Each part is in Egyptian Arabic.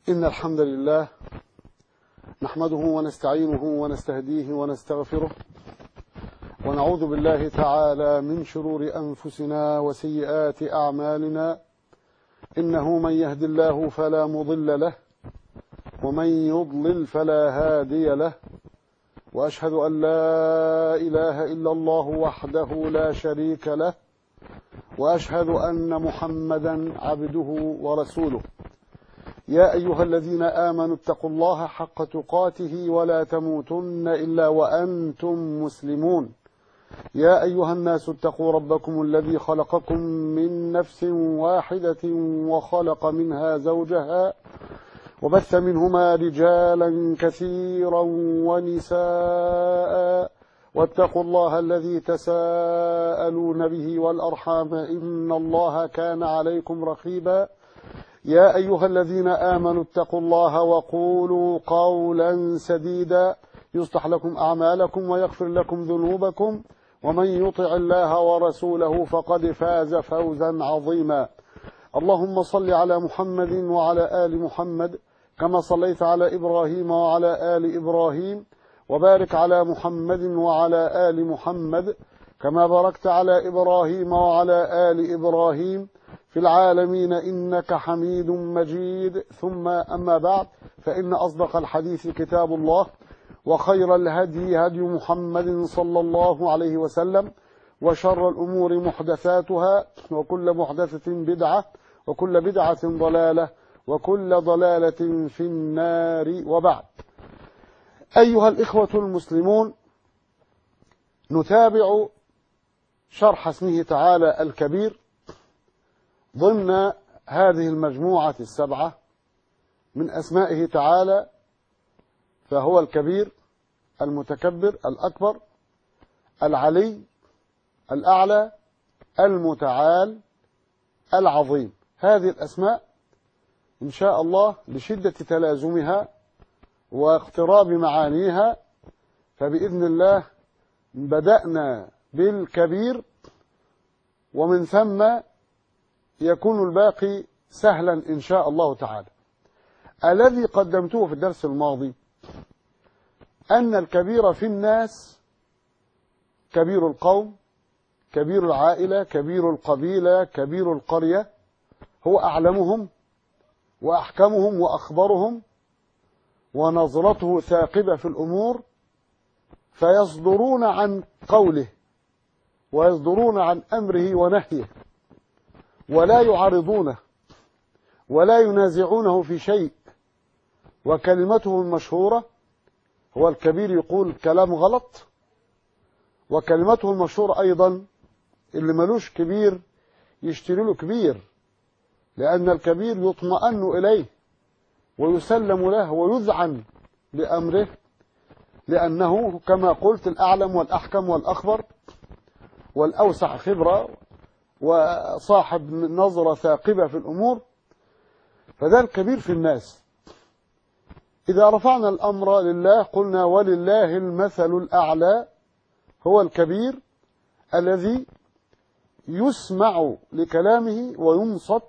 إن الحمد لله نحمده ونستعينه ونستهديه ونستغفره ونعوذ بالله تعالى من شرور أنفسنا وسيئات أعمالنا إنه من يهد الله فلا مضل له ومن يضلل فلا هادي له وأشهد أن لا إله إلا الله وحده لا شريك له وأشهد أن محمدا عبده ورسوله يا أيها الذين آمنوا اتقوا الله حق تقاته ولا تموتن إلا وأنتم مسلمون يا أيها الناس اتقوا ربكم الذي خلقكم من نفس واحدة وخلق منها زوجها وبث منهما رجالا كثيرا ونساء واتقوا الله الذي تساءلون به والأرحام إن الله كان عليكم رقيبا يا أيها الذين آمنوا اتقوا الله وقولوا قولا سديدا يصلح لكم أعمالكم ويغفر لكم ذنوبكم ومن يطع الله ورسوله فقد فاز فوزا عظيما اللهم صل على محمد وعلى آل محمد كما صليت على إبراهيم وعلى آل إبراهيم وبارك على محمد وعلى آل محمد كما باركت على إبراهيم وعلى آل إبراهيم في العالمين إنك حميد مجيد ثم أما بعد فإن أصدق الحديث كتاب الله وخير الهدي هدي محمد صلى الله عليه وسلم وشر الأمور محدثاتها وكل محدثة بدعة وكل بدعة ضلالة وكل ضلالة في النار وبعد أيها الإخوة المسلمون نتابع شرح اسمه تعالى الكبير ضمن هذه المجموعة السبعة من أسمائه تعالى فهو الكبير المتكبر الأكبر العلي الأعلى المتعال العظيم هذه الأسماء إن شاء الله لشدة تلازمها واقتراب معانيها فبإذن الله بدأنا بالكبير ومن ثم يكون الباقي سهلا إن شاء الله تعالى الذي قدمته في الدرس الماضي أن الكبير في الناس كبير القوم كبير العائلة كبير القبيلة كبير القرية هو أعلمهم وأحكمهم وأخبرهم ونظرته ثاقبة في الأمور فيصدرون عن قوله ويصدرون عن أمره ونهيه ولا يعارضونه ولا ينازعونه في شيء وكلمته المشهورة هو الكبير يقول كلام غلط وكلمته المشهورة أيضا اللي ملوش كبير يشتري له كبير لأن الكبير يطمئن إليه ويسلم له ويذعن بأمره لأنه كما قلت الأعلم والأحكم والأخبر والأوسع خبرة وصاحب نظرة ثاقبة في الأمور فده الكبير في الناس إذا رفعنا الأمر لله قلنا ولله المثل الأعلى هو الكبير الذي يسمع لكلامه وينصت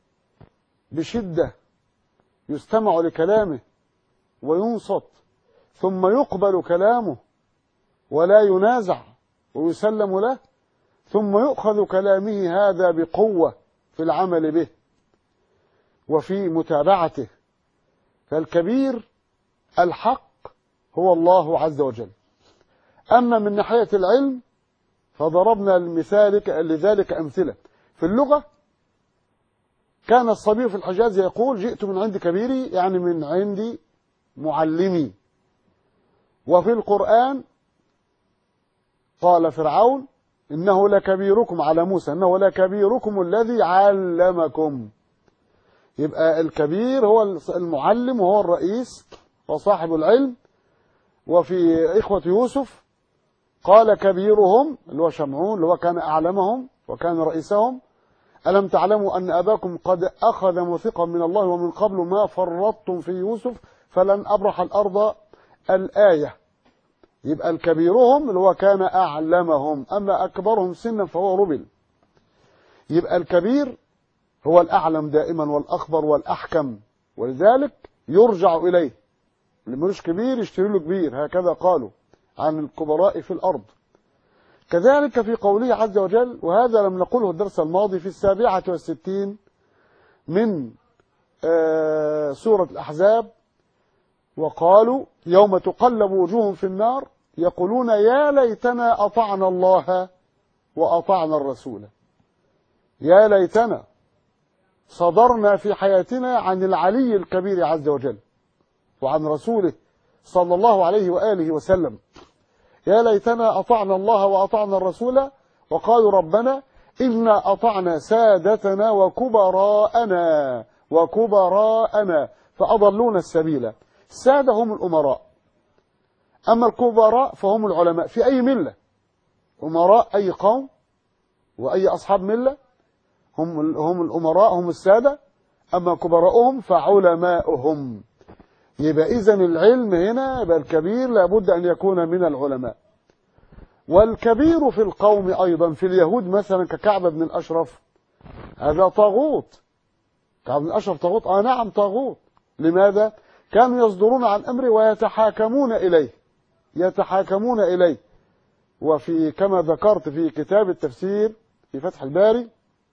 بشدة يستمع لكلامه وينصت ثم يقبل كلامه ولا ينازع ويسلم له ثم يؤخذ كلامه هذا بقوة في العمل به وفي متابعته فالكبير الحق هو الله عز وجل أما من ناحية العلم فضربنا المثال لذلك أمثلة في اللغة كان الصبي في الحجاز يقول جئت من عند كبيري يعني من عند معلمي وفي القرآن قال فرعون إنه لكبيركم على موسى إنه لكبيركم الذي علمكم يبقى الكبير هو المعلم وهو الرئيس وصاحب العلم وفي إخوة يوسف قال كبيرهم اللي هو شمعون اللي هو كان أعلمهم وكان رئيسهم ألم تعلموا أن أباكم قد أخذ موثقا من الله ومن قبل ما فرطتم في يوسف فلن أبرح الأرض الآية يبقى الكبيرهم اللي هو كان أعلمهم أما أكبرهم سنا فهو ربل يبقى الكبير هو الأعلم دائما والأخبر والأحكم ولذلك يرجع إليه اللي ملوش كبير يشتري له كبير هكذا قالوا عن الكبراء في الأرض كذلك في قوله عز وجل وهذا لم نقله الدرس الماضي في السابعة والستين من آه سورة الأحزاب وقالوا يوم تقلب وجوههم في النار يقولون يا ليتنا أطعنا الله وأطعنا الرسول يا ليتنا صدرنا في حياتنا عن العلي الكبير عز وجل وعن رسوله صلى الله عليه وآله وسلم يا ليتنا أطعنا الله وأطعنا الرسول وقالوا ربنا إنا أطعنا سادتنا وكبراءنا وكبراءنا فأضلونا السبيل السادة هم الأمراء أما الكبراء فهم العلماء في أي ملة أمراء أي قوم وأي أصحاب ملة هم هم الأمراء هم السادة أما كبراءهم فعلماؤهم يبقى إذا العلم هنا يبقى الكبير لابد أن يكون من العلماء والكبير في القوم أيضا في اليهود مثلا ككعب بن الأشرف هذا طاغوت كعب بن الأشرف طاغوت آه نعم طاغوت لماذا؟ كانوا يصدرون عن أمره ويتحاكمون إليه يتحاكمون إليه وفي كما ذكرت في كتاب التفسير في فتح الباري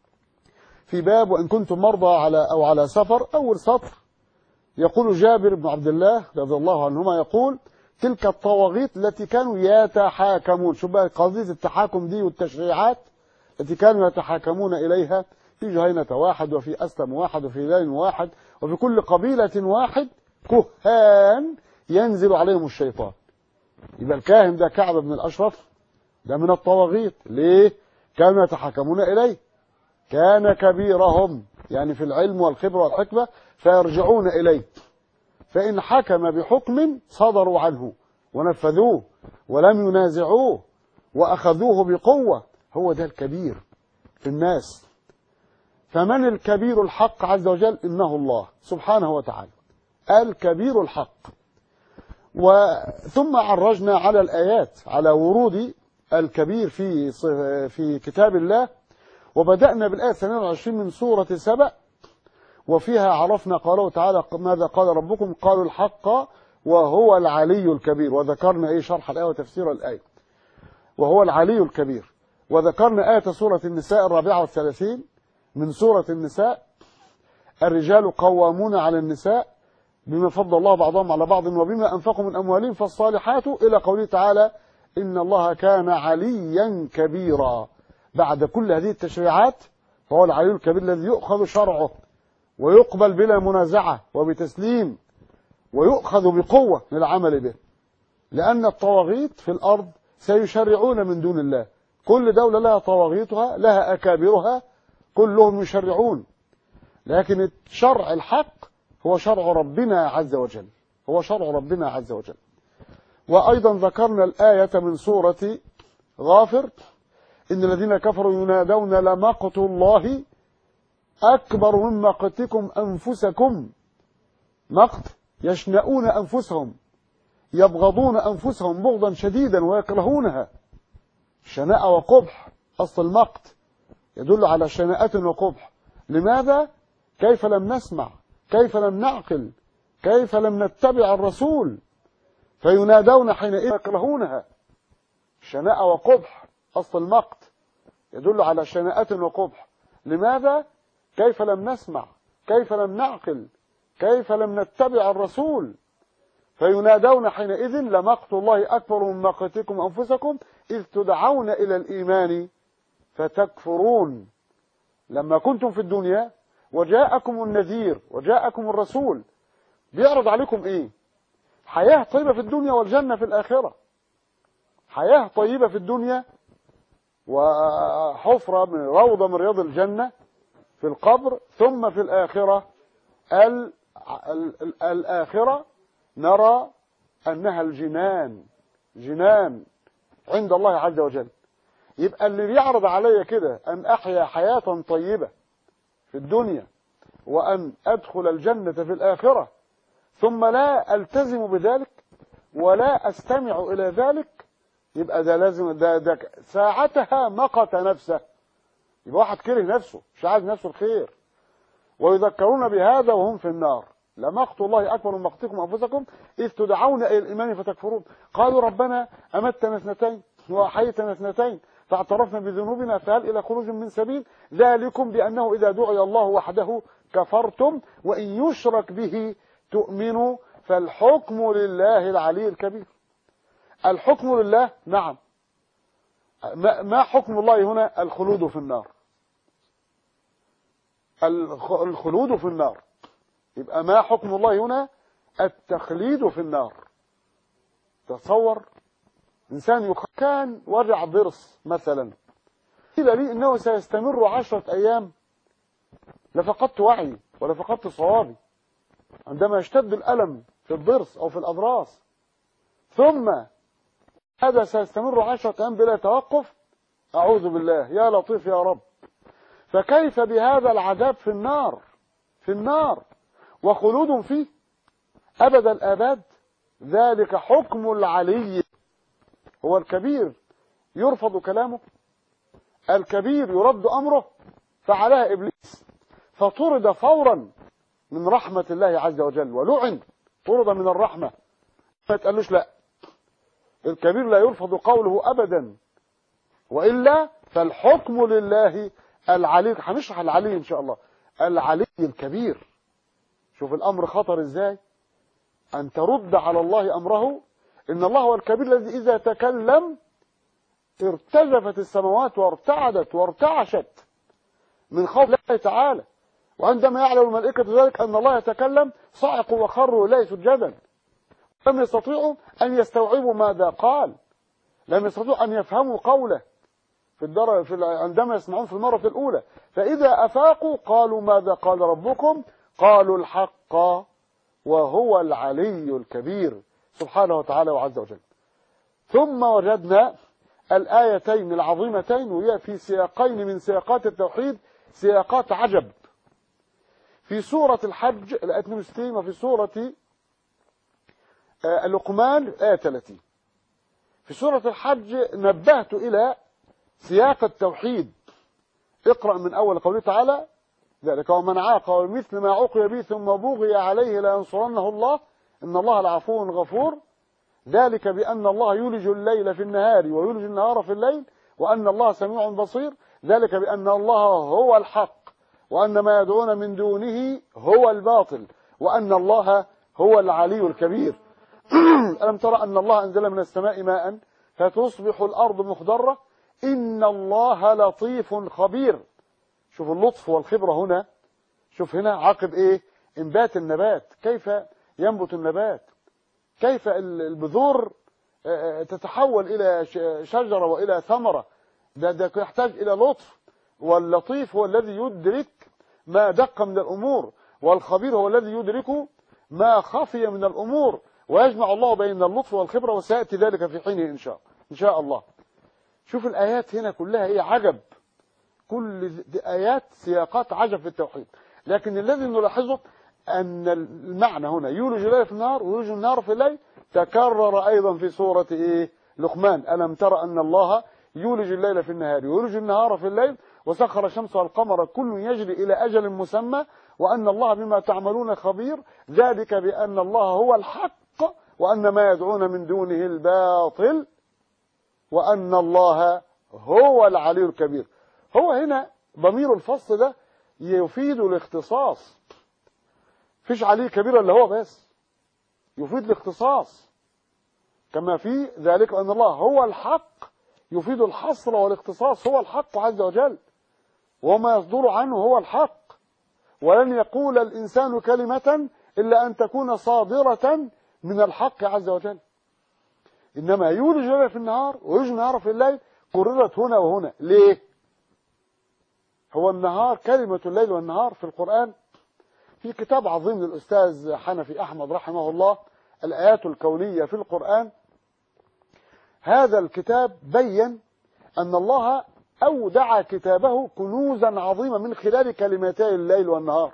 في باب وإن كنتم مرضى على أو على سفر أول سطر يقول جابر بن عبد الله رضي الله عنهما يقول تلك الطواغيت التي كانوا يتحاكمون شو بقى قضية التحاكم دي والتشريعات التي كانوا يتحاكمون إليها في جهينة واحد وفي أسلم واحد وفي لين واحد وفي كل قبيلة واحد كهان ينزل عليهم الشيطان يبقى الكاهن ده كعب بن الأشرف ده من الطواغيت ليه كانوا يتحاكمون إليه كان كبيرهم يعني في العلم والخبرة والحكمة فيرجعون إليه فإن حكم بحكم صدروا عنه ونفذوه ولم ينازعوه وأخذوه بقوة هو ده الكبير في الناس فمن الكبير الحق عز وجل إنه الله سبحانه وتعالى الكبير الحق وثم عرجنا على الآيات على ورود الكبير في في كتاب الله وبدأنا بالآية 22 من سورة سبأ وفيها عرفنا قوله تعالى ماذا قال ربكم قالوا الحق وهو العلي الكبير وذكرنا ايه شرح الآية وتفسير الآية وهو العلي الكبير وذكرنا آية سورة النساء الرابعة والثلاثين من سورة النساء الرجال قوامون على النساء بما فضل الله بعضهم على بعض وبما أنفقوا من أموالهم فالصالحات إلى قوله تعالى إن الله كان عليا كبيرا بعد كل هذه التشريعات فهو العلي الكبير الذي يؤخذ شرعه ويقبل بلا منازعة وبتسليم ويؤخذ بقوة للعمل به لأن الطواغيت في الأرض سيشرعون من دون الله كل دولة لها طواغيتها لها أكابرها كلهم يشرعون لكن الشرع الحق هو شرع ربنا عز وجل هو شرع ربنا عز وجل وأيضا ذكرنا الآية من سورة غافر إن الذين كفروا ينادون لمقت الله أكبر من مقتكم أنفسكم مقت يشنؤون أنفسهم يبغضون أنفسهم بغضا شديدا ويكرهونها شناء وقبح أصل المقت يدل على شناءة وقبح لماذا؟ كيف لم نسمع كيف لم نعقل كيف لم نتبع الرسول فينادون حينئذ يكرهونها شناء وقبح أصل المقت يدل على شناءة وقبح لماذا؟ كيف لم نسمع كيف لم نعقل كيف لم نتبع الرسول فينادون حينئذ لمقت الله أكبر من مقتكم أنفسكم إذ تدعون إلى الإيمان فتكفرون لما كنتم في الدنيا وجاءكم النذير وجاءكم الرسول بيعرض عليكم إيه حياة طيبة في الدنيا والجنة في الآخرة حياة طيبة في الدنيا وحفرة من روضة من رياض الجنة في القبر ثم في الآخرة ال... ال... الآخرة نرى أنها الجنان جنان عند الله عز وجل يبقى اللي بيعرض عليا كده أن أحيا حياة طيبة في الدنيا وأن أدخل الجنة في الآخرة ثم لا ألتزم بذلك ولا أستمع إلى ذلك يبقى ده لازم ده, ده ساعتها مقت نفسه يبقى واحد كره نفسه مش عايز نفسه الخير ويذكرون بهذا وهم في النار لمقت الله أكبر من مقتكم أنفسكم إذ تدعون إلى الإيمان فتكفرون قالوا ربنا أمتنا اثنتين وأحيتنا اثنتين فاعترفنا بذنوبنا فهل إلى خروج من سبيل ذلكم بأنه إذا دعي الله وحده كفرتم وإن يشرك به تؤمنوا فالحكم لله العلي الكبير الحكم لله نعم ما حكم الله هنا الخلود في النار الخلود في النار يبقى ما حكم الله هنا التخليد في النار تصور إنسان كان وجع ضرس مثلا قيل لي إنه سيستمر عشرة أيام لفقدت وعي ولفقدت صوابي عندما يشتد الألم في الضرس أو في الأضراس ثم هذا سيستمر عشرة أيام بلا توقف أعوذ بالله يا لطيف يا رب فكيف بهذا العذاب في النار في النار وخلود فيه أبد الآباد ذلك حكم العلي هو الكبير يرفض كلامه الكبير يرد أمره فعلها إبليس فطرد فورا من رحمة الله عز وجل ولعن طرد من الرحمة ما تقالوش لا الكبير لا يرفض قوله أبدا وإلا فالحكم لله العلي هنشرح العلي إن شاء الله العلي الكبير شوف الأمر خطر إزاي أن ترد على الله أمره إن الله هو الكبير الذي إذا تكلم ارتجفت السماوات وارتعدت وارتعشت من خوف الله تعالى وعندما يعلم الملائكة ذلك أن الله يتكلم صعقوا وخروا إليه سجدا لم يستطيعوا أن يستوعبوا ماذا قال لم يستطيعوا أن يفهموا قوله في الدرجة في عندما يسمعون في المرة الأولى فإذا أفاقوا قالوا ماذا قال ربكم قالوا الحق وهو العلي الكبير سبحانه وتعالى وعز وجل ثم وجدنا الآيتين العظيمتين وهي في سياقين من سياقات التوحيد سياقات عجب في سورة الحج الآية 62 وفي سورة اللقمان آية 30 في سورة الحج نبهت إلى سياق التوحيد اقرأ من أول قوله تعالى ذلك ومن عاق مثل ما عقي به ثم بغي عليه لينصرنه الله إن الله لعفو غفور ذلك بأن الله يولج الليل في النهار ويولج النهار في الليل وأن الله سميع بصير ذلك بأن الله هو الحق وأن ما يدعون من دونه هو الباطل وأن الله هو العلي الكبير ألم ترى أن الله أنزل من السماء ماء فتصبح الأرض مخضرة إن الله لطيف خبير شوف اللطف والخبرة هنا شوف هنا عقب إيه إنبات النبات كيف ينبت النبات كيف البذور تتحول إلى شجرة وإلى ثمرة ده, ده يحتاج إلى لطف واللطيف هو الذي يدرك ما دق من الأمور والخبير هو الذي يدرك ما خفي من الأمور ويجمع الله بين اللطف والخبرة وسيأتي ذلك في حينه إن شاء إن شاء الله شوف الآيات هنا كلها إيه عجب كل آيات سياقات عجب في التوحيد لكن الذي نلاحظه أن المعنى هنا يولج الليل في النار ويولج النار في الليل تكرر أيضا في سورة إيه لقمان ألم ترى أن الله يولج الليل في النهار ويولج النهار في الليل وسخر الشمس والقمر كل يجري إلى أجل مسمى وأن الله بما تعملون خبير ذلك بأن الله هو الحق وأن ما يدعون من دونه الباطل وأن الله هو العلي الكبير هو هنا ضمير الفصل ده يفيد الاختصاص فيش علي كبير الا هو بس يفيد الاختصاص كما في ذلك أن الله هو الحق يفيد الحصر والاختصاص هو الحق عز وجل وما يصدر عنه هو الحق ولن يقول الإنسان كلمة إلا أن تكون صادرة من الحق عز وجل إنما يولج الليل في النهار ويولج النهار في الليل كررت هنا وهنا ليه هو النهار كلمة الليل والنهار في القرآن في كتاب عظيم للأستاذ حنفي أحمد رحمه الله الآيات الكونية في القرآن هذا الكتاب بين أن الله أودع كتابه كنوزا عظيمة من خلال كلمتي الليل والنهار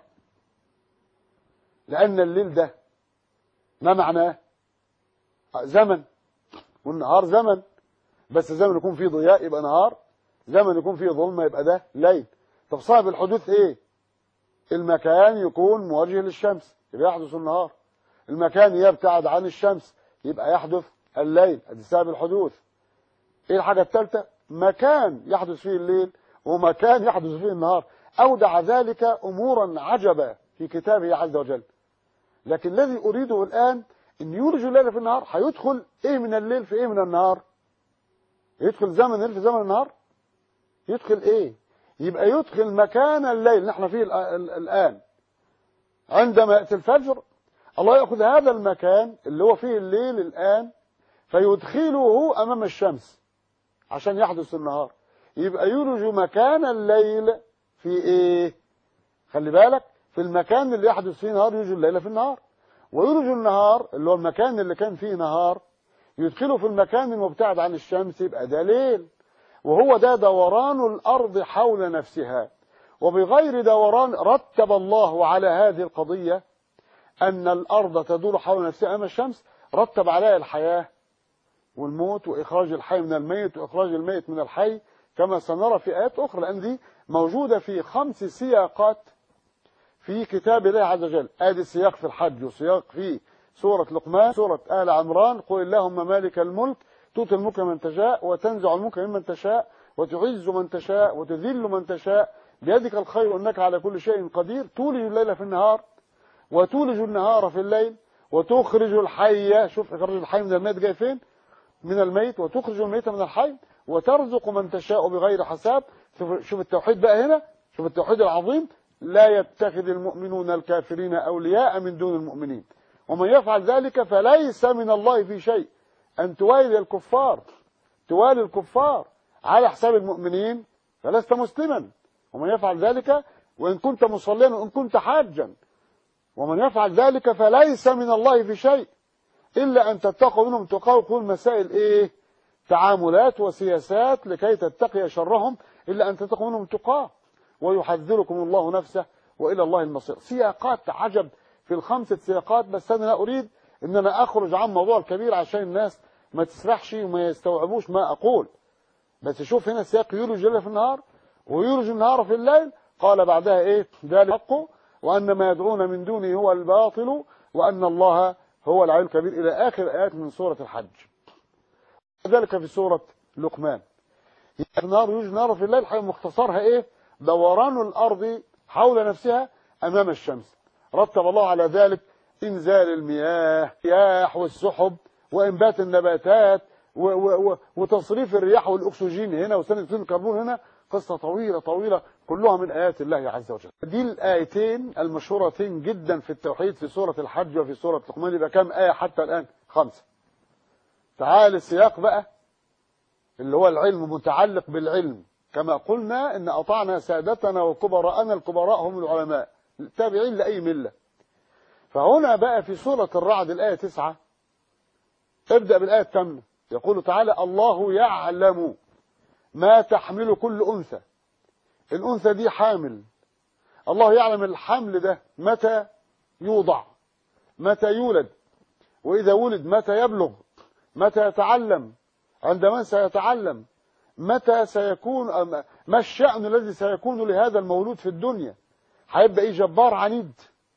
لأن الليل ده ما معناه زمن والنهار زمن بس زمن يكون فيه ضياء يبقى نهار زمن يكون فيه ظلمة يبقى ده ليل طب صاحب الحدوث ايه المكان يكون موجه للشمس يبقى يحدث النهار المكان يبتعد عن الشمس يبقى يحدث الليل ادي سبب الحدوث ايه الحاجة الثالثة مكان يحدث فيه الليل ومكان يحدث فيه النهار أودع ذلك أمورا عجبا في كتابه عز وجل لكن الذي أريده الآن أن يولج الليل في النهار هيدخل إيه من الليل في إيه من النهار يدخل زمن الليل في زمن النهار يدخل إيه يبقى يدخل مكان الليل نحن فيه الآن عندما يأتي الفجر الله يأخذ هذا المكان اللي هو فيه الليل الآن فيدخله أمام الشمس عشان يحدث النهار يبقى يولج مكان الليل في ايه خلي بالك في المكان اللي يحدث فيه نهار يولج الليل في النهار ويولج النهار اللي هو المكان اللي كان فيه نهار يدخله في المكان المبتعد عن الشمس يبقى ده ليل وهو ده دوران الأرض حول نفسها وبغير دوران رتب الله على هذه القضية أن الأرض تدور حول نفسها أمام الشمس رتب عليها الحياة والموت وإخراج الحي من الميت وإخراج الميت من الحي كما سنرى في آيات أخرى لأن دي موجودة في خمس سياقات في كتاب الله عز وجل آدي سياق في الحج وسياق في سورة لقمان سورة آل عمران قل اللهم مالك الملك تؤتي الملك من تشاء وتنزع الملك ممن تشاء وتعز من تشاء وتذل من تشاء بيدك الخير انك على كل شيء قدير تولج الليل في النهار وتولج النهار في الليل وتخرج الحي شوف اخراج الحي من الميت جاي فين من الميت وتخرج الميت من الحي وترزق من تشاء بغير حساب شوف التوحيد بقى هنا شوف التوحيد العظيم لا يتخذ المؤمنون الكافرين أولياء من دون المؤمنين ومن يفعل ذلك فليس من الله في شيء أن توالي الكفار توالي الكفار على حساب المؤمنين فلست مسلما ومن يفعل ذلك وإن كنت مصليا وإن كنت حاجا ومن يفعل ذلك فليس من الله في شيء إلا أن تتقوا منهم تقاوا كل مسائل إيه تعاملات وسياسات لكي تتقي شرهم إلا أن تتقوا منهم تقاه ويحذركم الله نفسه وإلى الله المصير سياقات عجب في الخمسة سياقات بس أنا لا أريد أن أنا أخرج عن موضوع الكبير عشان الناس ما تسرحش وما يستوعبوش ما أقول بس شوف هنا سياق يولج الليل في النهار ويولج النهار في الليل قال بعدها إيه ذلك حق وأن ما يدعون من دونه هو الباطل وأن الله هو العلي الكبير إلى آخر آيات من سورة الحج ذلك في سورة لقمان النار يوجد نار في الليل مختصرها ايه دوران الارض حول نفسها امام الشمس رتب الله على ذلك انزال المياه الرياح والسحب وانبات النباتات و و وتصريف الرياح والاكسجين هنا وثاني اكسيد الكربون هنا قصة طويلة طويلة كلها من آيات الله عز وجل دي الآيتين المشهورتين جدا في التوحيد في سورة الحج وفي سورة لقمان يبقى كام آية حتى الآن خمسة تعال السياق بقى اللي هو العلم متعلق بالعلم كما قلنا ان اطعنا سادتنا وكبراءنا الكبراء هم العلماء التابعين لاي مله فهنا بقى في سوره الرعد الايه 9 ابدا بالايه الثامنه يقول تعالى الله يعلم ما تحمل كل انثى الانثى دي حامل الله يعلم الحمل ده متى يوضع متى يولد واذا ولد متى يبلغ متى يتعلم عند من سيتعلم متى سيكون ما الشأن الذي سيكون لهذا المولود في الدنيا هيبقى ايه جبار عنيد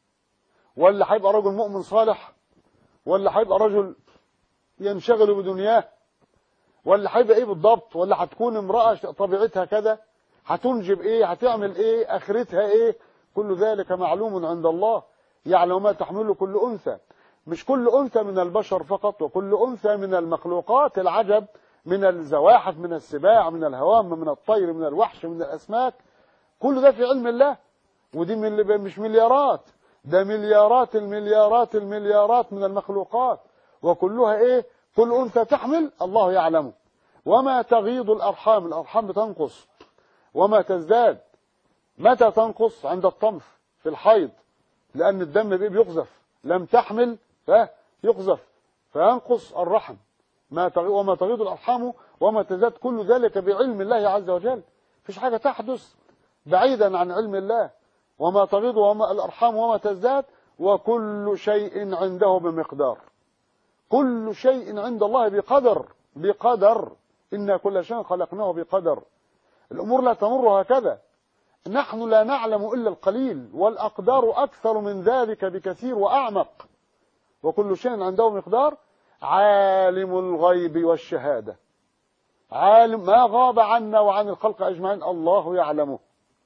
ولا هيبقى رجل مؤمن صالح ولا هيبقى رجل ينشغل بدنياه ولا هيبقى ايه بالضبط ولا هتكون امرأة طبيعتها كذا هتنجب ايه هتعمل ايه اخرتها ايه كل ذلك معلوم عند الله يعلم ما تحمله كل انثى مش كل أنثى من البشر فقط وكل أنثى من المخلوقات العجب من الزواحف من السباع من الهوام من الطير من الوحش من الأسماك كل ده في علم الله ودي من مش مليارات ده مليارات المليارات المليارات من المخلوقات وكلها ايه كل أنثى تحمل الله يعلمه وما تغيض الأرحام الأرحام بتنقص وما تزداد متى تنقص عند الطمث في الحيض لأن الدم بيقذف لم تحمل فيقذف فينقص الرحم ما وما تغيض الأرحام وما تزداد كل ذلك بعلم الله عز وجل فيش حاجة تحدث بعيدا عن علم الله وما تغيض وما الأرحام وما تزداد وكل شيء عنده بمقدار كل شيء عند الله بقدر بقدر إن كل شيء خلقناه بقدر الأمور لا تمر هكذا نحن لا نعلم إلا القليل والأقدار أكثر من ذلك بكثير وأعمق وكل شيء عنده مقدار عالم الغيب والشهادة عالم ما غاب عنا وعن الخلق أجمعين الله يعلمه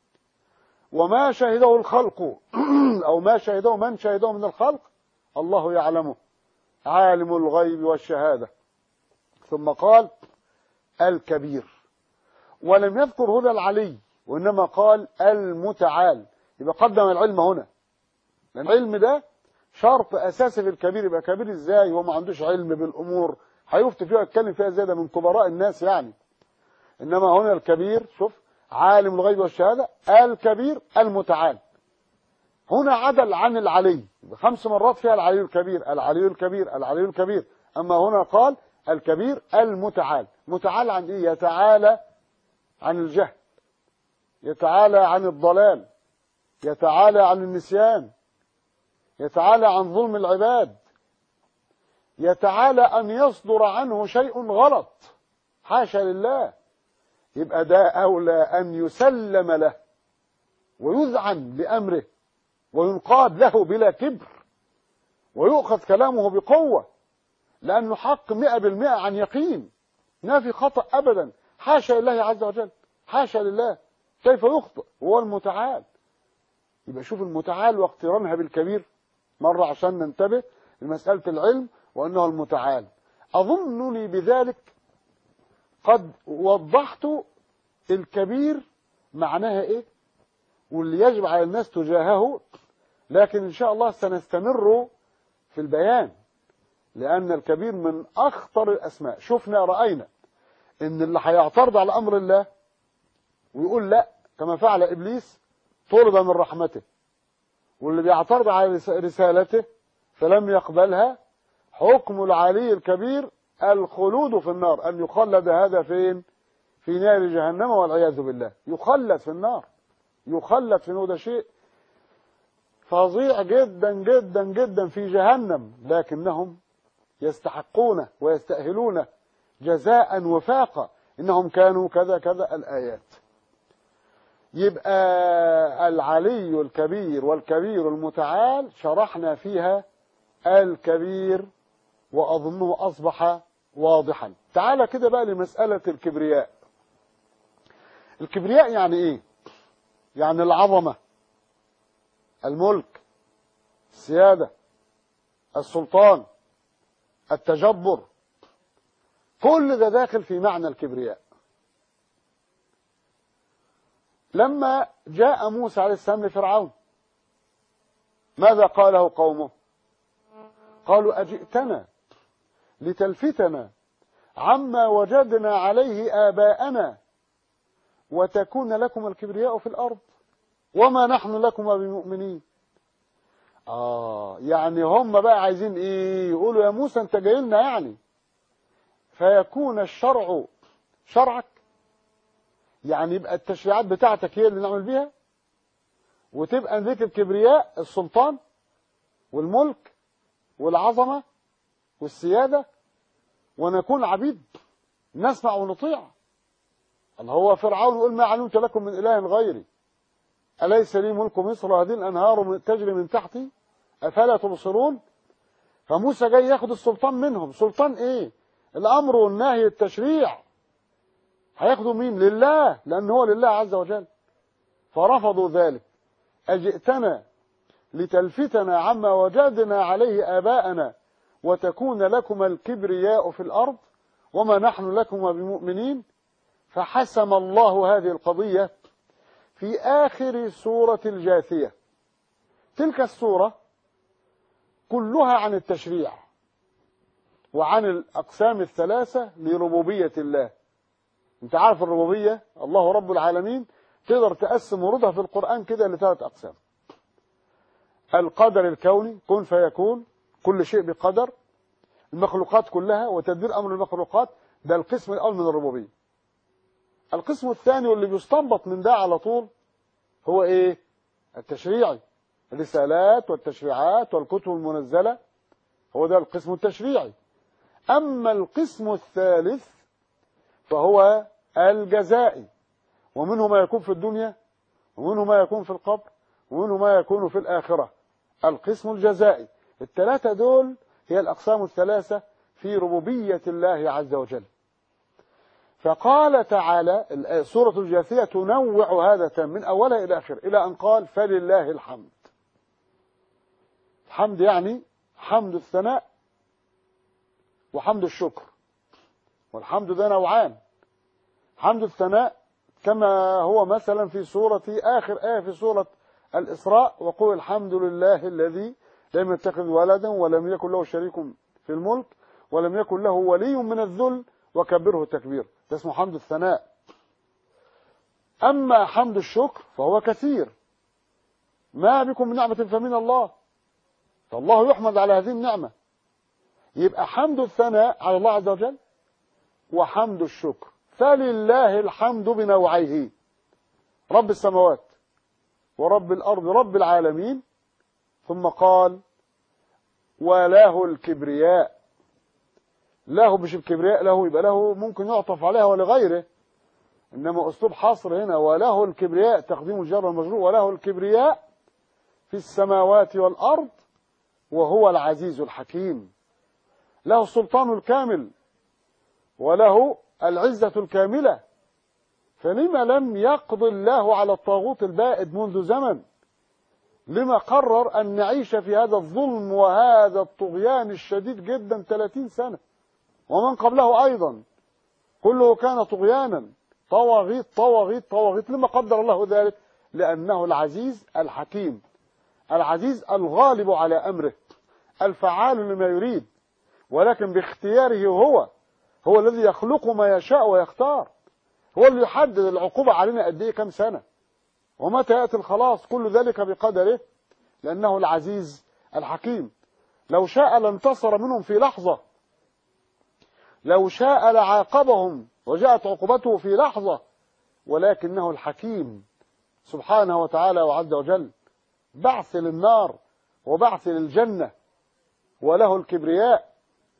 وما شهده الخلق أو ما شهده من شهده من الخلق الله يعلمه عالم الغيب والشهادة ثم قال الكبير ولم يذكر هنا العلي وإنما قال المتعال يبقى قدم العلم هنا العلم ده شرط أساسي في الكبير يبقى كبير إزاي وما عندوش علم بالأمور هيفتي فيها يتكلم فيها زي ده من كبراء الناس يعني إنما هنا الكبير شوف عالم الغيب والشهادة الكبير المتعال هنا عدل عن العلي خمس مرات فيها العلي الكبير العلي الكبير العلي الكبير أما هنا قال الكبير المتعال متعال عن إيه يتعالى عن الجهل يتعالى عن الضلال يتعالى عن النسيان يتعالى عن ظلم العباد يتعالى أن يصدر عنه شيء غلط حاشا لله يبقى ده أولى أن يسلم له ويذعن بأمره وينقاد له بلا كبر ويؤخذ كلامه بقوة لأنه حق مئة بالمئة عن يقين ما في خطأ أبدا حاشا لله عز وجل حاشا لله كيف يخطئ هو المتعال يبقى شوف المتعال واقترانها بالكبير مرة عشان ننتبه لمسألة العلم وأنه المتعال أظنني بذلك قد وضحت الكبير معناها إيه واللي يجب على الناس تجاهه لكن إن شاء الله سنستمر في البيان لأن الكبير من أخطر الأسماء شفنا رأينا إن اللي هيعترض على أمر الله ويقول لا كما فعل إبليس طرد من رحمته واللي بيعترض على رسالته فلم يقبلها حكم العلي الكبير الخلود في النار أن يخلد هذا فين في نار جهنم والعياذ بالله يخلد في النار يخلد في ده شيء فظيع جدا جدا جدا في جهنم لكنهم يستحقونه ويستأهلونه جزاء وفاقا إنهم كانوا كذا كذا الآيات يبقى العلي الكبير والكبير المتعال شرحنا فيها الكبير وأظنه أصبح واضحا تعال كده بقى لمسألة الكبرياء الكبرياء يعني إيه يعني العظمة الملك السيادة السلطان التجبر كل ده داخل في معنى الكبرياء لما جاء موسى عليه السلام لفرعون ماذا قاله قومه قالوا أجئتنا لتلفتنا عما وجدنا عليه آباءنا وتكون لكم الكبرياء في الأرض وما نحن لكم بمؤمنين آه يعني هم بقى عايزين إيه يقولوا يا موسى أنت جاي لنا يعني فيكون الشرع شرعك يعني يبقى التشريعات بتاعتك هي اللي نعمل بيها وتبقى ذيك الكبرياء السلطان والملك والعظمة والسيادة ونكون عبيد نسمع ونطيع الله هو فرعون يقول ما علمت لكم من إله غيري أليس لي ملك مصر هذه الأنهار تجري من تحتي أفلا تبصرون فموسى جاي ياخد السلطان منهم سلطان إيه الأمر والنهي التشريع هياخدوا مين لله لأن هو لله عز وجل فرفضوا ذلك أجئتنا لتلفتنا عما وجدنا عليه آباءنا وتكون لكم الكبرياء في الأرض وما نحن لكم بمؤمنين فحسم الله هذه القضية في آخر سورة الجاثية تلك السورة كلها عن التشريع وعن الأقسام الثلاثة لربوبية الله انت عارف الربوبية الله رب العالمين تقدر تقسم ورودها في القرآن كده لثلاث أقسام القدر الكوني كن فيكون كل شيء بقدر المخلوقات كلها وتدبير أمر المخلوقات ده القسم الأول من الربوبية القسم الثاني واللي بيستنبط من ده على طول هو ايه التشريعي الرسالات والتشريعات والكتب المنزلة هو ده القسم التشريعي أما القسم الثالث فهو الجزائي ومنه ما يكون في الدنيا ومنه ما يكون في القبر ومنه ما يكون في الآخرة القسم الجزائي الثلاثة دول هي الأقسام الثلاثة في ربوبية الله عز وجل فقال تعالى سورة الجاثية تنوع هذا من أولها إلى آخر إلى أن قال فلله الحمد الحمد يعني حمد الثناء وحمد الشكر والحمد ده نوعان حمد الثناء كما هو مثلا في سورة آخر آية في سورة الإسراء وقل الحمد لله الذي لم يتخذ ولدا ولم يكن له شريك في الملك ولم يكن له ولي من الذل وكبره تكبير ده اسمه حمد الثناء أما حمد الشكر فهو كثير ما بكم من نعمة فمن الله فالله يحمد على هذه النعمة يبقى حمد الثناء على الله عز وجل وحمد الشكر فلله الحمد بنوعيه رب السماوات ورب الأرض رب العالمين ثم قال وله الكبرياء له مش الكبرياء له يبقى له ممكن يعطف عليها ولغيره إنما أسلوب حصر هنا وله الكبرياء تقديم الجر والمجرور وله الكبرياء في السماوات والأرض وهو العزيز الحكيم له السلطان الكامل وله العزة الكاملة فلما لم يقض الله على الطاغوت البائد منذ زمن لما قرر أن نعيش في هذا الظلم وهذا الطغيان الشديد جدا 30 سنة ومن قبله أيضا كله كان طغيانا طواغيت طواغيت طواغيت لما قدر الله ذلك لأنه العزيز الحكيم العزيز الغالب على أمره الفعال لما يريد ولكن باختياره هو هو الذي يخلق ما يشاء ويختار هو اللي يحدد العقوبة علينا قد ايه كام سنة ومتى يأتي الخلاص كل ذلك بقدره لأنه العزيز الحكيم لو شاء لانتصر منهم في لحظة لو شاء لعاقبهم وجاءت عقوبته في لحظة ولكنه الحكيم سبحانه وتعالى وعز وجل بعث للنار وبعث للجنة وله الكبرياء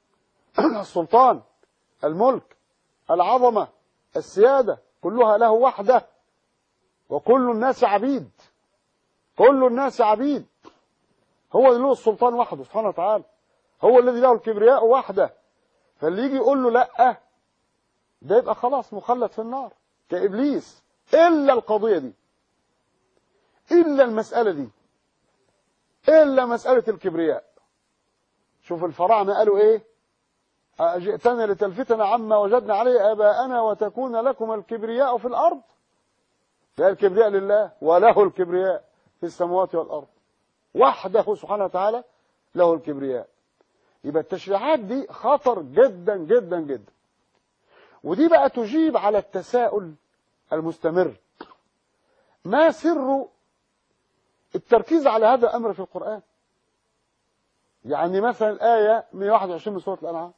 السلطان الملك العظمة السيادة كلها له وحده وكل الناس عبيد كل الناس عبيد هو اللي له السلطان وحده سبحانه وتعالى هو الذي له الكبرياء وحده فاللي يجي يقول له لا ده يبقى خلاص مخلد في النار كإبليس إلا القضية دي إلا المسألة دي إلا مسألة الكبرياء شوف الفراعنة قالوا إيه أجئتنا لتلفتنا عما وجدنا عليه آباءنا وتكون لكم الكبرياء في الأرض لا الكبرياء لله وله الكبرياء في السماوات والأرض وحده سبحانه وتعالى له الكبرياء يبقى التشريعات دي خطر جدا جدا جدا ودي بقى تجيب على التساؤل المستمر ما سر التركيز على هذا الأمر في القرآن يعني مثلا آية 121 من سورة الأنعام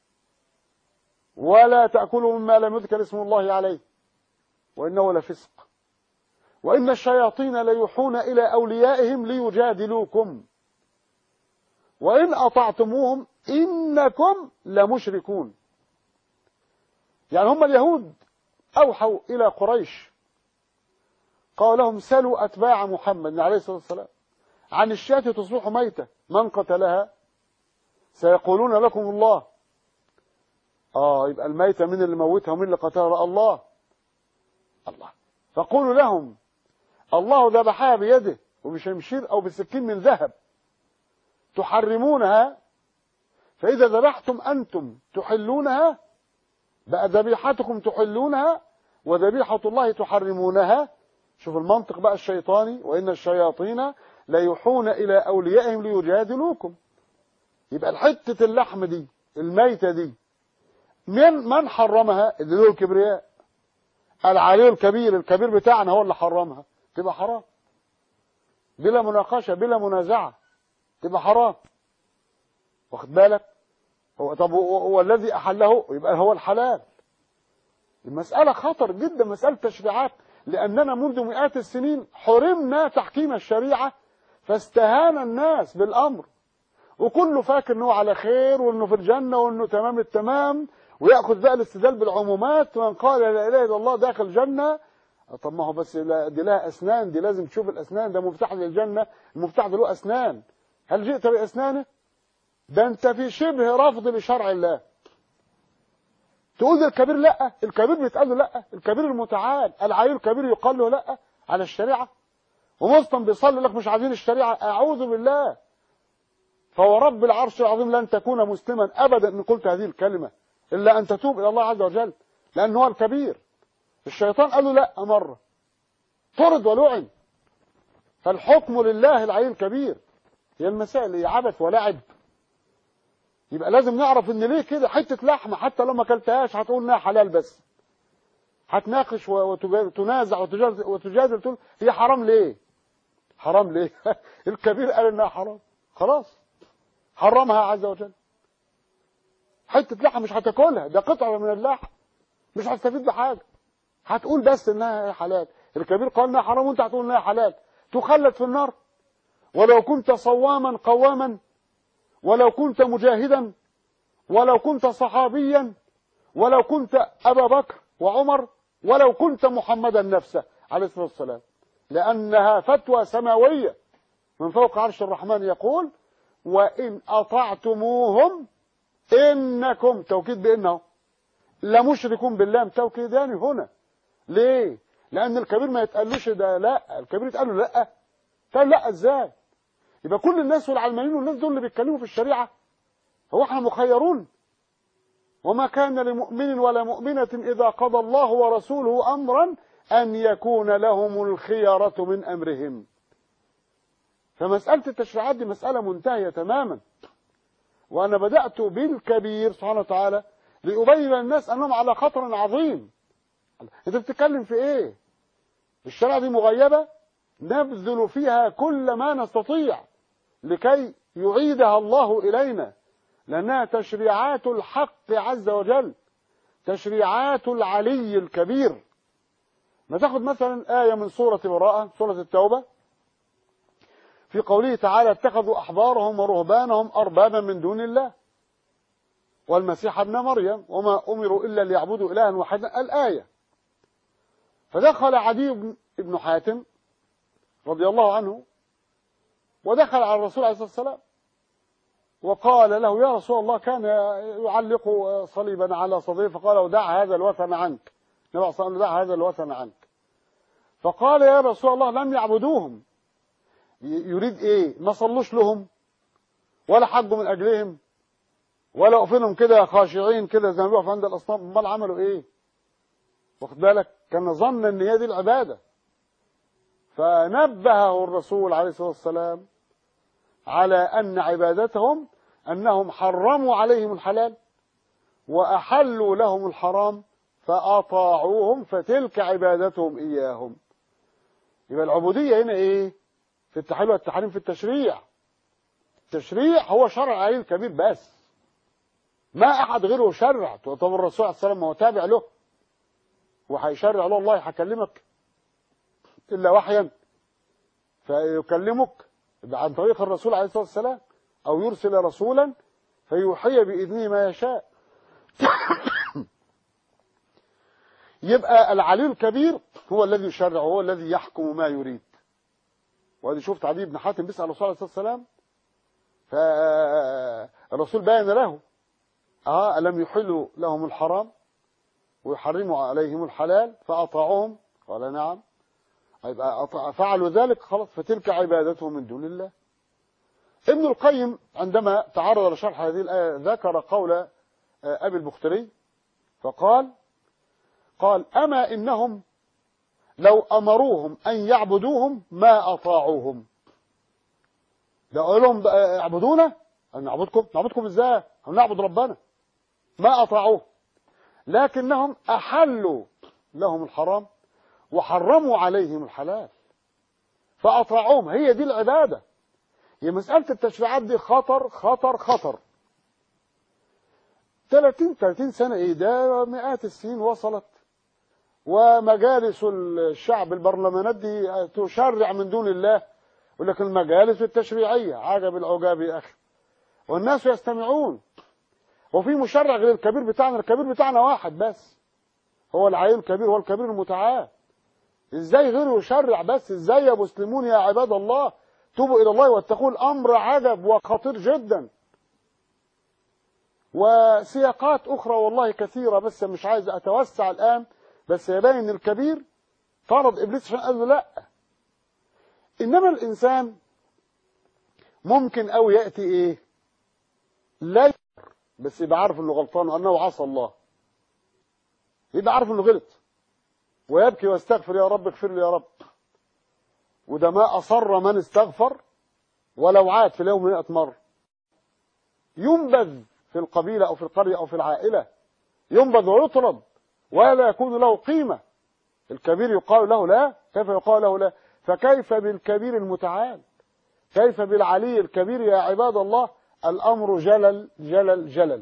ولا تأكلوا مما لم يذكر اسم الله عليه وإنه لفسق وإن الشياطين ليوحون إلى أوليائهم ليجادلوكم وإن أطعتموهم إنكم لمشركون يعني هم اليهود أوحوا إلى قريش قال لهم سلوا أتباع محمد عليه الصلاة والسلام عن الشاة تصبح ميتة من قتلها سيقولون لكم الله آه يبقى الميتة من اللي موتها ومن اللي قتلها الله الله فقولوا لهم الله ذبحها بيده وبشمشير أو بسكين من ذهب تحرمونها فإذا ذبحتم أنتم تحلونها بقى ذبيحتكم تحلونها وذبيحة الله تحرمونها شوف المنطق بقى الشيطاني وإن الشياطين ليوحون إلى أوليائهم ليجادلوكم يبقى الحتة اللحم دي الميتة دي من من حرمها اللي له الكبرياء العلي الكبير الكبير بتاعنا هو اللي حرمها تبقى حرام بلا مناقشة بلا منازعة تبقى حرام واخد بالك هو طب هو الذي أحله يبقى هو الحلال المسألة خطر جدا مسألة تشريعات لأننا منذ مئات السنين حرمنا تحكيم الشريعة فاستهان الناس بالأمر وكله فاكر انه على خير وانه في الجنة وانه تمام التمام ويأخذ بقى الاستدلال بالعمومات من قال لا إله إلا الله داخل الجنة طب ما هو بس لا- دي لها اسنان دي لازم تشوف الاسنان ده مفتاح للجنه المفتاح ده له اسنان هل جئت باسنانه ده انت في شبه رفض لشرع الله تقول للكبير لا الكبير بيتقال له لا الكبير المتعال العيل الكبير يقال له لا على الشريعه ومسلم بيصلي لك مش عايزين الشريعه اعوذ بالله فهو رب العرش العظيم لن تكون مسلما ابدا ان قلت هذه الكلمه الا ان تتوب الى الله عز وجل لان هو الكبير الشيطان قال له لا مره طرد ولعن فالحكم لله العلي الكبير هي المسائل هي عبث ولعب يبقى لازم نعرف ان ليه كده حته لحمه حتى لو ما اكلتهاش هتقول انها حلال بس هتناقش وتنازع وتجادل وتجادل تقول هي حرام ليه حرام ليه الكبير قال انها حرام خلاص حرمها عز وجل حته لحم مش هتاكلها ده قطعه من اللحم مش هتستفيد بحاجه هتقول بس انها حلال الكبير قال انها حرام وانت هتقول انها حلال تخلد في النار ولو كنت صواما قواما ولو كنت مجاهدا ولو كنت صحابيا ولو كنت ابا بكر وعمر ولو كنت محمدا نفسه عليه الصلاه والسلام لانها فتوى سماويه من فوق عرش الرحمن يقول وان اطعتموهم انكم توكيد بانه لمشركون بالله توكيدان هنا ليه لان الكبير ما يتقالوش ده لا الكبير يتقال له لا قال لا ازاي يبقى كل الناس والعلمانيين والناس دول اللي بيتكلموا في الشريعه هو احنا مخيرون وما كان لمؤمن ولا مؤمنة إذا قضى الله ورسوله أمرا أن يكون لهم الخيرة من أمرهم فمسألة التشريعات دي مسألة منتهية تماما وأنا بدأت بالكبير سبحانه وتعالى لأبين للناس أنهم على خطر عظيم أنت بتتكلم في إيه الشريعة دي مغيبة نبذل فيها كل ما نستطيع لكي يعيدها الله إلينا لأنها تشريعات الحق عز وجل تشريعات العلي الكبير ما تاخد مثلا آية من سورة براءة سورة التوبة في قوله تعالى اتخذوا أحبارهم ورهبانهم أربابا من دون الله والمسيح ابن مريم وما أمروا إلا ليعبدوا إلها واحدا الآية فدخل عدي بن حاتم رضي الله عنه ودخل على الرسول عليه الصلاة والسلام وقال له يا رسول الله كان يعلق صليبا على صدره فقال دع هذا الوثن عنك النبي صلى الله عليه وسلم دع هذا الوثن عنك فقال يا رسول الله لم يعبدوهم يريد ايه ما صلوش لهم ولا حجوا من اجلهم ولا وقفوا كده خاشعين كده زي ما بيقف عند الاصنام امال عملوا ايه واخد بالك كان ظن ان هي دي العباده فنبهه الرسول عليه الصلاه والسلام على ان عبادتهم انهم حرموا عليهم الحلال واحلوا لهم الحرام فاطاعوهم فتلك عبادتهم اياهم يبقى العبوديه هنا ايه في التحليل والتحريم في التشريع التشريع هو شرع عليه الكبير بس ما احد غيره شرع طب الرسول عليه الصلاه والسلام هو تابع له وهيشرع له الله هيكلمك الا وحيا فيكلمك عن طريق الرسول عليه الصلاه والسلام او يرسل رسولا فيوحي باذنه ما يشاء يبقى العلي الكبير هو الذي يشرع هو الذي يحكم ما يريد وادي شفت عدي بن حاتم بيسال الرسول عليه الصلاه والسلام فالرسول بين له اه الم يحلوا لهم الحرام ويحرموا عليهم الحلال فاطاعوهم قال نعم يبقى فعلوا ذلك خلاص فتلك عبادتهم من دون الله ابن القيم عندما تعرض لشرح هذه الآية ذكر قول أبي البختري فقال قال أما إنهم لو أمروهم أن يعبدوهم ما أطاعوهم ده قال لهم اعبدونا نعبدكم نعبدكم ازاي نعبد ربنا ما أطاعوه لكنهم أحلوا لهم الحرام وحرموا عليهم الحلال فأطاعوهم هي دي العبادة هي مسألة التشريعات دي خطر خطر خطر 30 30 سنة ايه ده مئات السنين وصلت ومجالس الشعب البرلمانات دي تشرع من دون الله يقول لك المجالس التشريعية عجب العجاب يا أخي والناس يستمعون وفي مشرع غير الكبير بتاعنا الكبير بتاعنا واحد بس هو العين الكبير هو الكبير المتعال ازاي غيره يشرع بس ازاي يا مسلمون يا عباد الله توبوا الى الله واتقوا الامر عجب وخطير جدا وسياقات اخرى والله كثيره بس مش عايز اتوسع الان بس يبين الكبير طرد ابليس عشان قال له لا انما الانسان ممكن او ياتي ايه لا يكفر بس يبقى عارف انه غلطان وانه عصى الله يبقى عارف انه غلط ويبكي ويستغفر يا رب اغفر لي يا رب وده ما اصر من استغفر ولو عاد في اليوم 100 مره ينبذ في القبيله او في القريه او في العائله ينبذ ويطرد ولا يكون له قيمه الكبير يقال له لا كيف يقال له لا فكيف بالكبير المتعال كيف بالعلي الكبير يا عباد الله الأمر جلل جلل جلل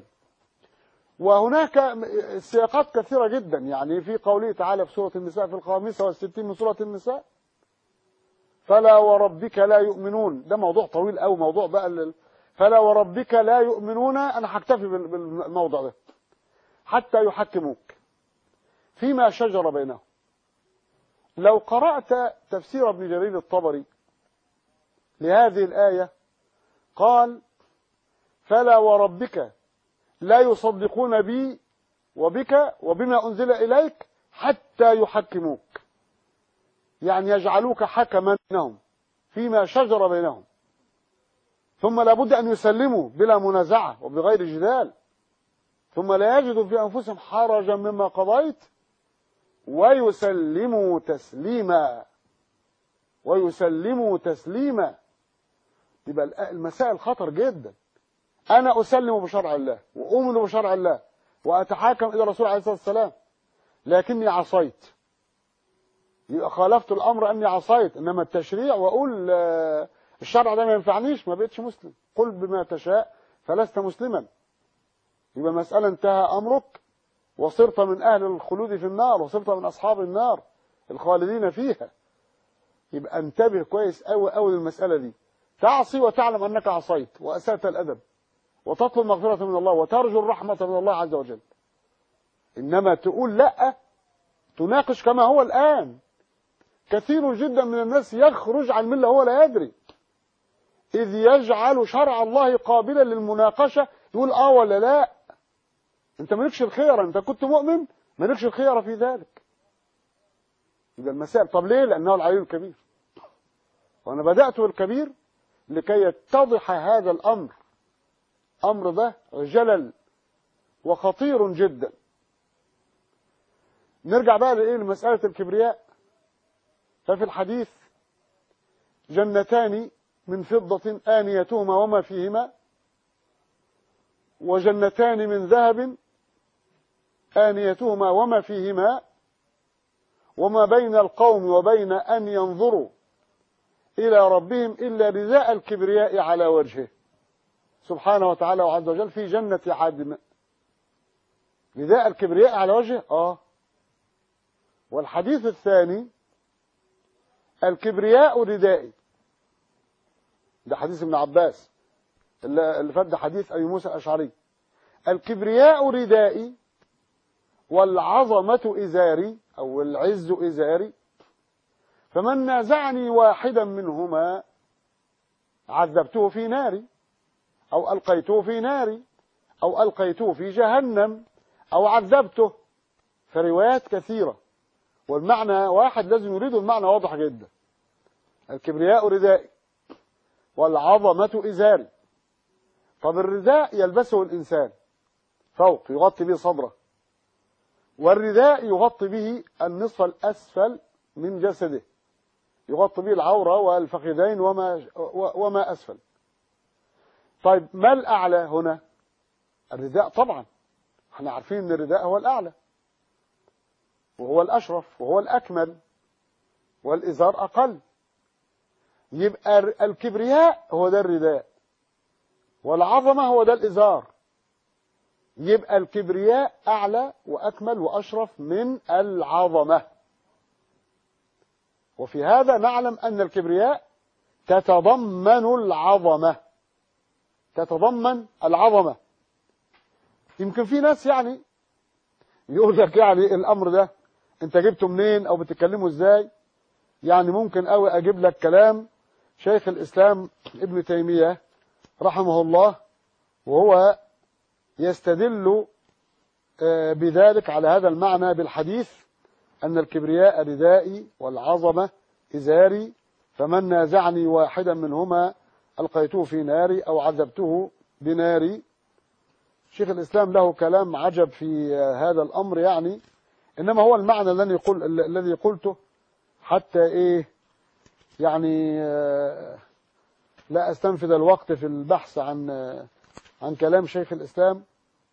وهناك سياقات كثيرة جدا يعني في قوله تعالى في سورة النساء في الخامسة والستين من سورة النساء فلا وربك لا يؤمنون ده موضوع طويل أو موضوع بقى ال- فلا وربك لا يؤمنون أنا هكتفي بال- بالموضوع ده حتى يحكموك فيما شجر بينهم لو قرأت تفسير ابن جرير الطبري لهذه الآية قال فلا وربك لا يصدقون بي وبك وبما أنزل إليك حتى يحكموك يعني يجعلوك حكما بينهم فيما شجر بينهم ثم لابد أن يسلموا بلا منازعة وبغير جدال ثم لا يجدوا في أنفسهم حرجا مما قضيت ويسلموا تسليما ويسلموا تسليما يبقى المسائل خطر جدا انا اسلم بشرع الله واؤمن بشرع الله واتحاكم الى الرسول عليه الصلاه والسلام لكني عصيت يبقى خالفت الامر اني عصيت انما التشريع واقول آه، الشرع ده ما ينفعنيش ما بقتش مسلم قل بما تشاء فلست مسلما يبقى المساله انتهى امرك وصرت من اهل الخلود في النار وصرت من اصحاب النار الخالدين فيها يبقى انتبه كويس قوي قوي للمساله دي تعصي وتعلم انك عصيت واسات الادب وتطلب مغفره من الله وترجو الرحمه من الله عز وجل انما تقول لا تناقش كما هو الان كثير جدا من الناس يخرج عن المله وهو لا يدري اذ يجعل شرع الله قابلا للمناقشه يقول اه ولا لا انت مالكش الخيره انت كنت مؤمن مالكش الخيره في ذلك يبقى المسائل طب ليه لانه العلي الكبير وانا بدات بالكبير لكي يتضح هذا الامر امر ده جلل وخطير جدا نرجع بقى لايه لمساله الكبرياء ففي الحديث جنتان من فضة آنيتهما وما فيهما وجنتان من ذهب آنيتهما وما فيهما وما بين القوم وبين أن ينظروا إلى ربهم إلا رداء الكبرياء على وجهه سبحانه وتعالى وعز وجل في جنة عدن رداء الكبرياء على وجهه آه والحديث الثاني الكبرياء ردائي ده حديث ابن عباس اللي اللي فات ده حديث أبي موسى الأشعري الكبرياء ردائي والعظمة إزاري أو العز إزاري فمن نازعني واحدا منهما عذبته في ناري أو ألقيته في ناري أو ألقيته في جهنم أو عذبته فروايات كثيرة والمعنى واحد لازم يريد المعنى واضح جدا الكبرياء ردائي والعظمة إزاري طب الرداء يلبسه الإنسان فوق يغطي به صدره والرداء يغطي به النصف الأسفل من جسده يغطي به العورة والفخذين وما, وما أسفل طيب ما الأعلى هنا الرداء طبعا احنا عارفين ان الرداء هو الأعلى وهو الأشرف وهو الأكمل والإزار أقل يبقى الكبرياء هو ده الرداء والعظمة هو ده الإزار يبقى الكبرياء أعلى وأكمل وأشرف من العظمة وفي هذا نعلم أن الكبرياء تتضمن العظمة تتضمن العظمة يمكن في ناس يعني يقول لك يعني الأمر ده أنت جبته منين أو بتتكلمه إزاي يعني ممكن قوي اجيب لك كلام شيخ الاسلام ابن تيمية رحمه الله وهو يستدل آه، بذلك على هذا المعنى بالحديث أن الكبرياء ردائي والعظمة إزاري فمن نازعني واحدا منهما ألقيته في ناري أو عذبته بناري شيخ الإسلام له كلام عجب في هذا الأمر يعني إنما هو المعنى الذي قل الذي قلته حتى إيه يعني آه، لا أستنفذ الوقت في البحث عن آه، عن كلام شيخ الإسلام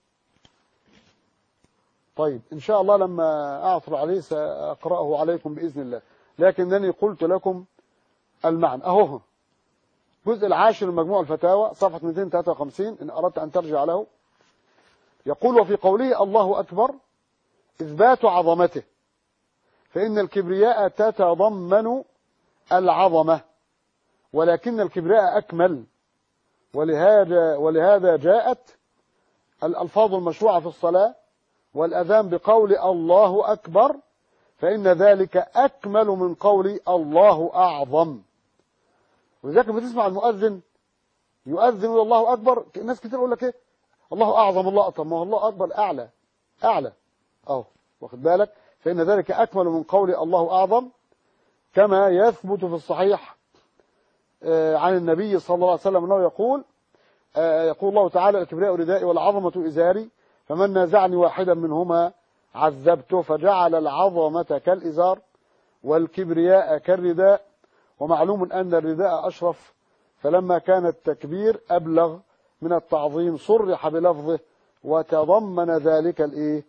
طيب إن شاء الله لما أعثر عليه سأقرأه عليكم بإذن الله لكنني قلت لكم المعنى أهو الجزء العاشر من مجموع الفتاوى صفحة 253 إن أردت أن ترجع له يقول وفي قوله الله أكبر إثبات عظمته فإن الكبرياء تتضمن العظمة ولكن الكبرياء أكمل ولهذا, ولهذا جاءت الألفاظ المشروعة في الصلاة والأذان بقول الله أكبر فإن ذلك أكمل من قول الله أعظم ولذلك لما تسمع المؤذن يؤذن الله أكبر الناس كتير يقول لك إيه الله أعظم الله أطم ما هو الله أكبر أعلى أعلى أهو واخد بالك فإن ذلك أكمل من قول الله أعظم كما يثبت في الصحيح آه، عن النبي صلى الله عليه وسلم أنه يقول آه، يقول الله تعالى الكبرياء ردائي والعظمة إزاري فمن نازعني واحدا منهما عذبته فجعل العظمة كالإزار والكبرياء كالرداء ومعلوم أن الرداء أشرف فلما كان التكبير أبلغ من التعظيم صرح بلفظه وتضمن ذلك الايه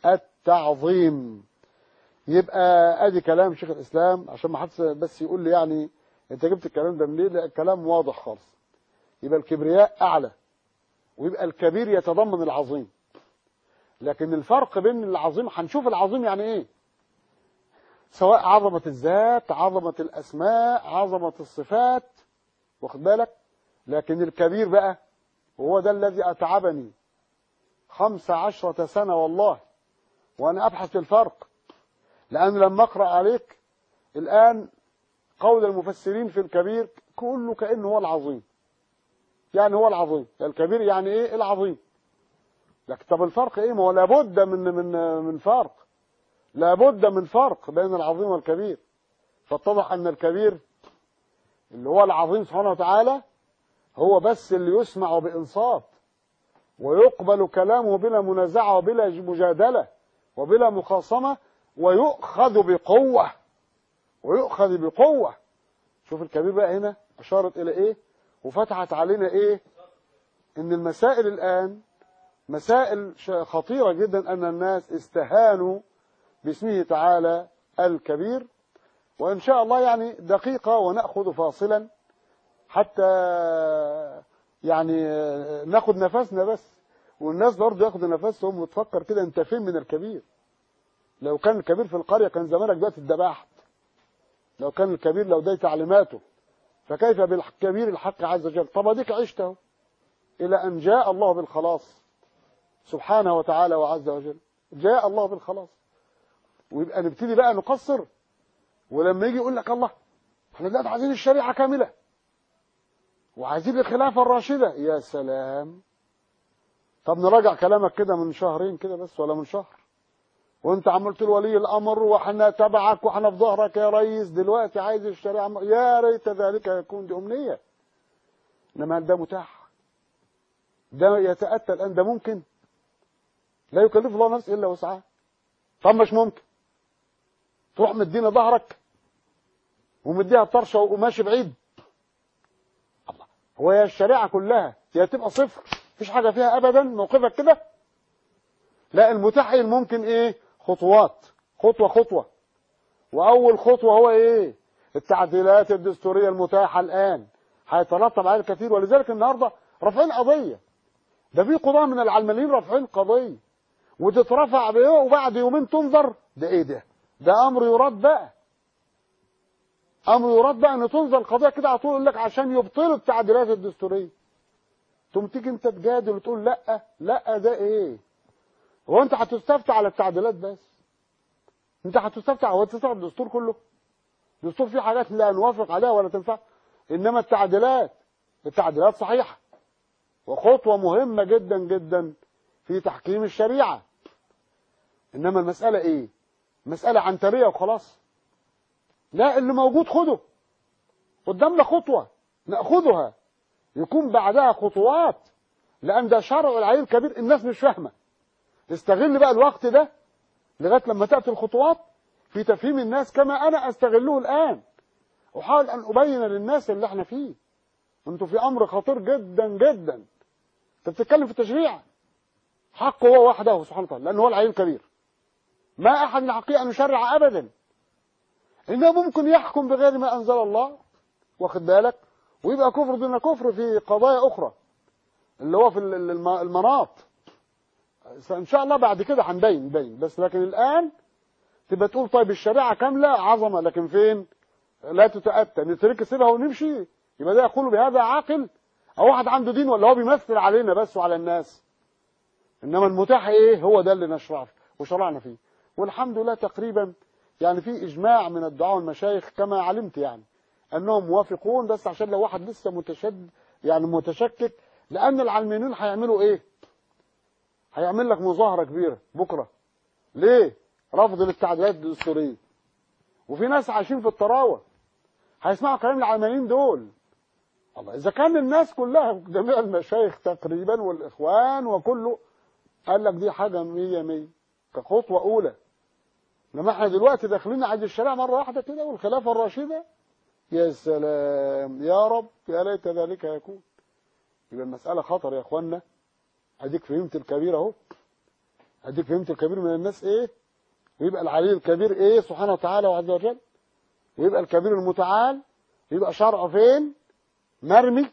التعظيم يبقى ادي كلام شيخ الاسلام عشان ما حدش بس يقول لي يعني انت جبت الكلام ده منين لا الكلام واضح خالص يبقى الكبرياء اعلى ويبقى الكبير يتضمن العظيم لكن الفرق بين العظيم هنشوف العظيم يعني ايه سواء عظمة الذات عظمة الأسماء عظمة الصفات واخد بالك لكن الكبير بقى وهو ده الذي أتعبني خمس عشرة سنة والله وأنا أبحث في الفرق لأن لما أقرأ عليك الآن قول المفسرين في الكبير كله كأنه هو العظيم يعني هو العظيم الكبير يعني إيه العظيم لكن طب الفرق إيه ما هو لابد من من من فرق لابد من فرق بين العظيم والكبير فاتضح أن الكبير اللي هو العظيم سبحانه وتعالى هو بس اللي يسمع بإنصات ويقبل كلامه بلا منازعة وبلا مجادلة وبلا مخاصمة ويؤخذ بقوة ويؤخذ بقوة شوف الكبير بقى هنا أشارت إلى إيه وفتحت علينا إيه إن المسائل الآن مسائل خطيرة جدا أن الناس استهانوا باسمه تعالى الكبير وإن شاء الله يعني دقيقة ونأخذ فاصلا حتى يعني ناخد نفسنا بس والناس برضه ياخدوا نفسهم وتفكر كده انت فين من الكبير لو كان الكبير في القرية كان زمانك دلوقتي اتذبحت لو كان الكبير لو ده تعليماته فكيف بالكبير الحق عز وجل طب اديك عشت اهو الى ان جاء الله بالخلاص سبحانه وتعالى وعز وجل جاء الله بالخلاص ويبقى نبتدي بقى نقصر ولما يجي يقول لك الله احنا دلوقتي عايزين الشريعه كامله وعايزين الخلافه الراشده يا سلام طب نراجع كلامك كده من شهرين كده بس ولا من شهر وانت عملت ولي الامر واحنا تبعك واحنا في ظهرك يا ريس دلوقتي عايز الشريعه يا ريت ذلك يكون دي امنيه انما ده متاح ده يتاتى الان ده ممكن لا يكلف الله نفسه الا وسعها طب مش ممكن تروح مدينا ظهرك ومديها طرشه وماشي بعيد الله هو يا الشريعه كلها يا تبقى صفر مفيش حاجه فيها ابدا موقفك كده لا المتاح ايه الممكن ايه خطوات خطوه خطوه واول خطوه هو ايه التعديلات الدستوريه المتاحه الان هيترتب عليها الكثير ولذلك النهارده رافعين قضيه ده في قضاه من العلمانيين رافعين قضيه وتترفع بايه وبعد يومين تنظر ده ايه ده ده امر يراد بقى امر يراد بقى ان تنظر القضيه كده على طول يقول لك عشان يبطلوا التعديلات الدستوريه تقوم تيجي انت تجادل وتقول لا لا ده ايه هو انت هتستفتى على التعديلات بس انت هتستفتى هو تستفتى الدستور كله الدستور فيه حاجات لا نوافق عليها ولا تنفع إنما التعديلات التعديلات صحيحة وخطوة مهمة جدا جدا في تحكيم الشريعة إنما المسألة إيه مسألة عنترية وخلاص لا اللي موجود خده قدامنا خطوة نأخذها يكون بعدها خطوات لأن ده شرع العيل الكبير الناس مش فاهمة استغل بقى الوقت ده لغاية لما تأتي الخطوات في تفهيم الناس كما أنا أستغله الآن أحاول أن أبين للناس اللي احنا فيه انتوا في أمر خطير جدا جدا انت بتتكلم في التشريع حقه هو وحده سبحانه وتعالى لأنه هو العلي الكبير ما أحد من حقه أن يشرع أبدا إنه ممكن يحكم بغير ما أنزل الله واخد بالك ويبقى كفر دون كفر في قضايا أخرى اللي هو في المناط إن شاء الله بعد كده هنبين نبين بس لكن الآن تبقى تقول طيب الشريعة كاملة عظمة لكن فين لا تتأتى نترك سيبها ونمشي يبقى ده يقول بهذا عاقل أو واحد عنده دين ولا هو بيمثل علينا بس وعلى الناس إنما المتاح إيه هو ده اللي نشرع وشرعنا فيه والحمد لله تقريبا يعني في إجماع من الدعاء والمشايخ كما علمت يعني أنهم موافقون بس عشان لو واحد لسه متشد يعني متشكك لأن العلمانيين هيعملوا إيه هيعمل لك مظاهرة كبيرة بكرة ليه رفض للتعديلات الدستورية وفي ناس عايشين في الطراوة هيسمعوا كلام العلمانيين دول الله إذا كان الناس كلها جميع المشايخ تقريبا والإخوان وكله قال لك دي حاجة مية مية كخطوة أولى لما احنا دلوقتي داخلين عند الشريعة مرة واحدة كده والخلافة الراشدة يا سلام يا رب يا ليت ذلك يكون يبقى المسألة خطر يا اخوانا اديك فهمت الكبير اهو اديك فهمت الكبير من الناس ايه ويبقى العلي الكبير ايه سبحانه وتعالى وعز وجل ويبقى الكبير المتعال يبقى شرعه فين مرمي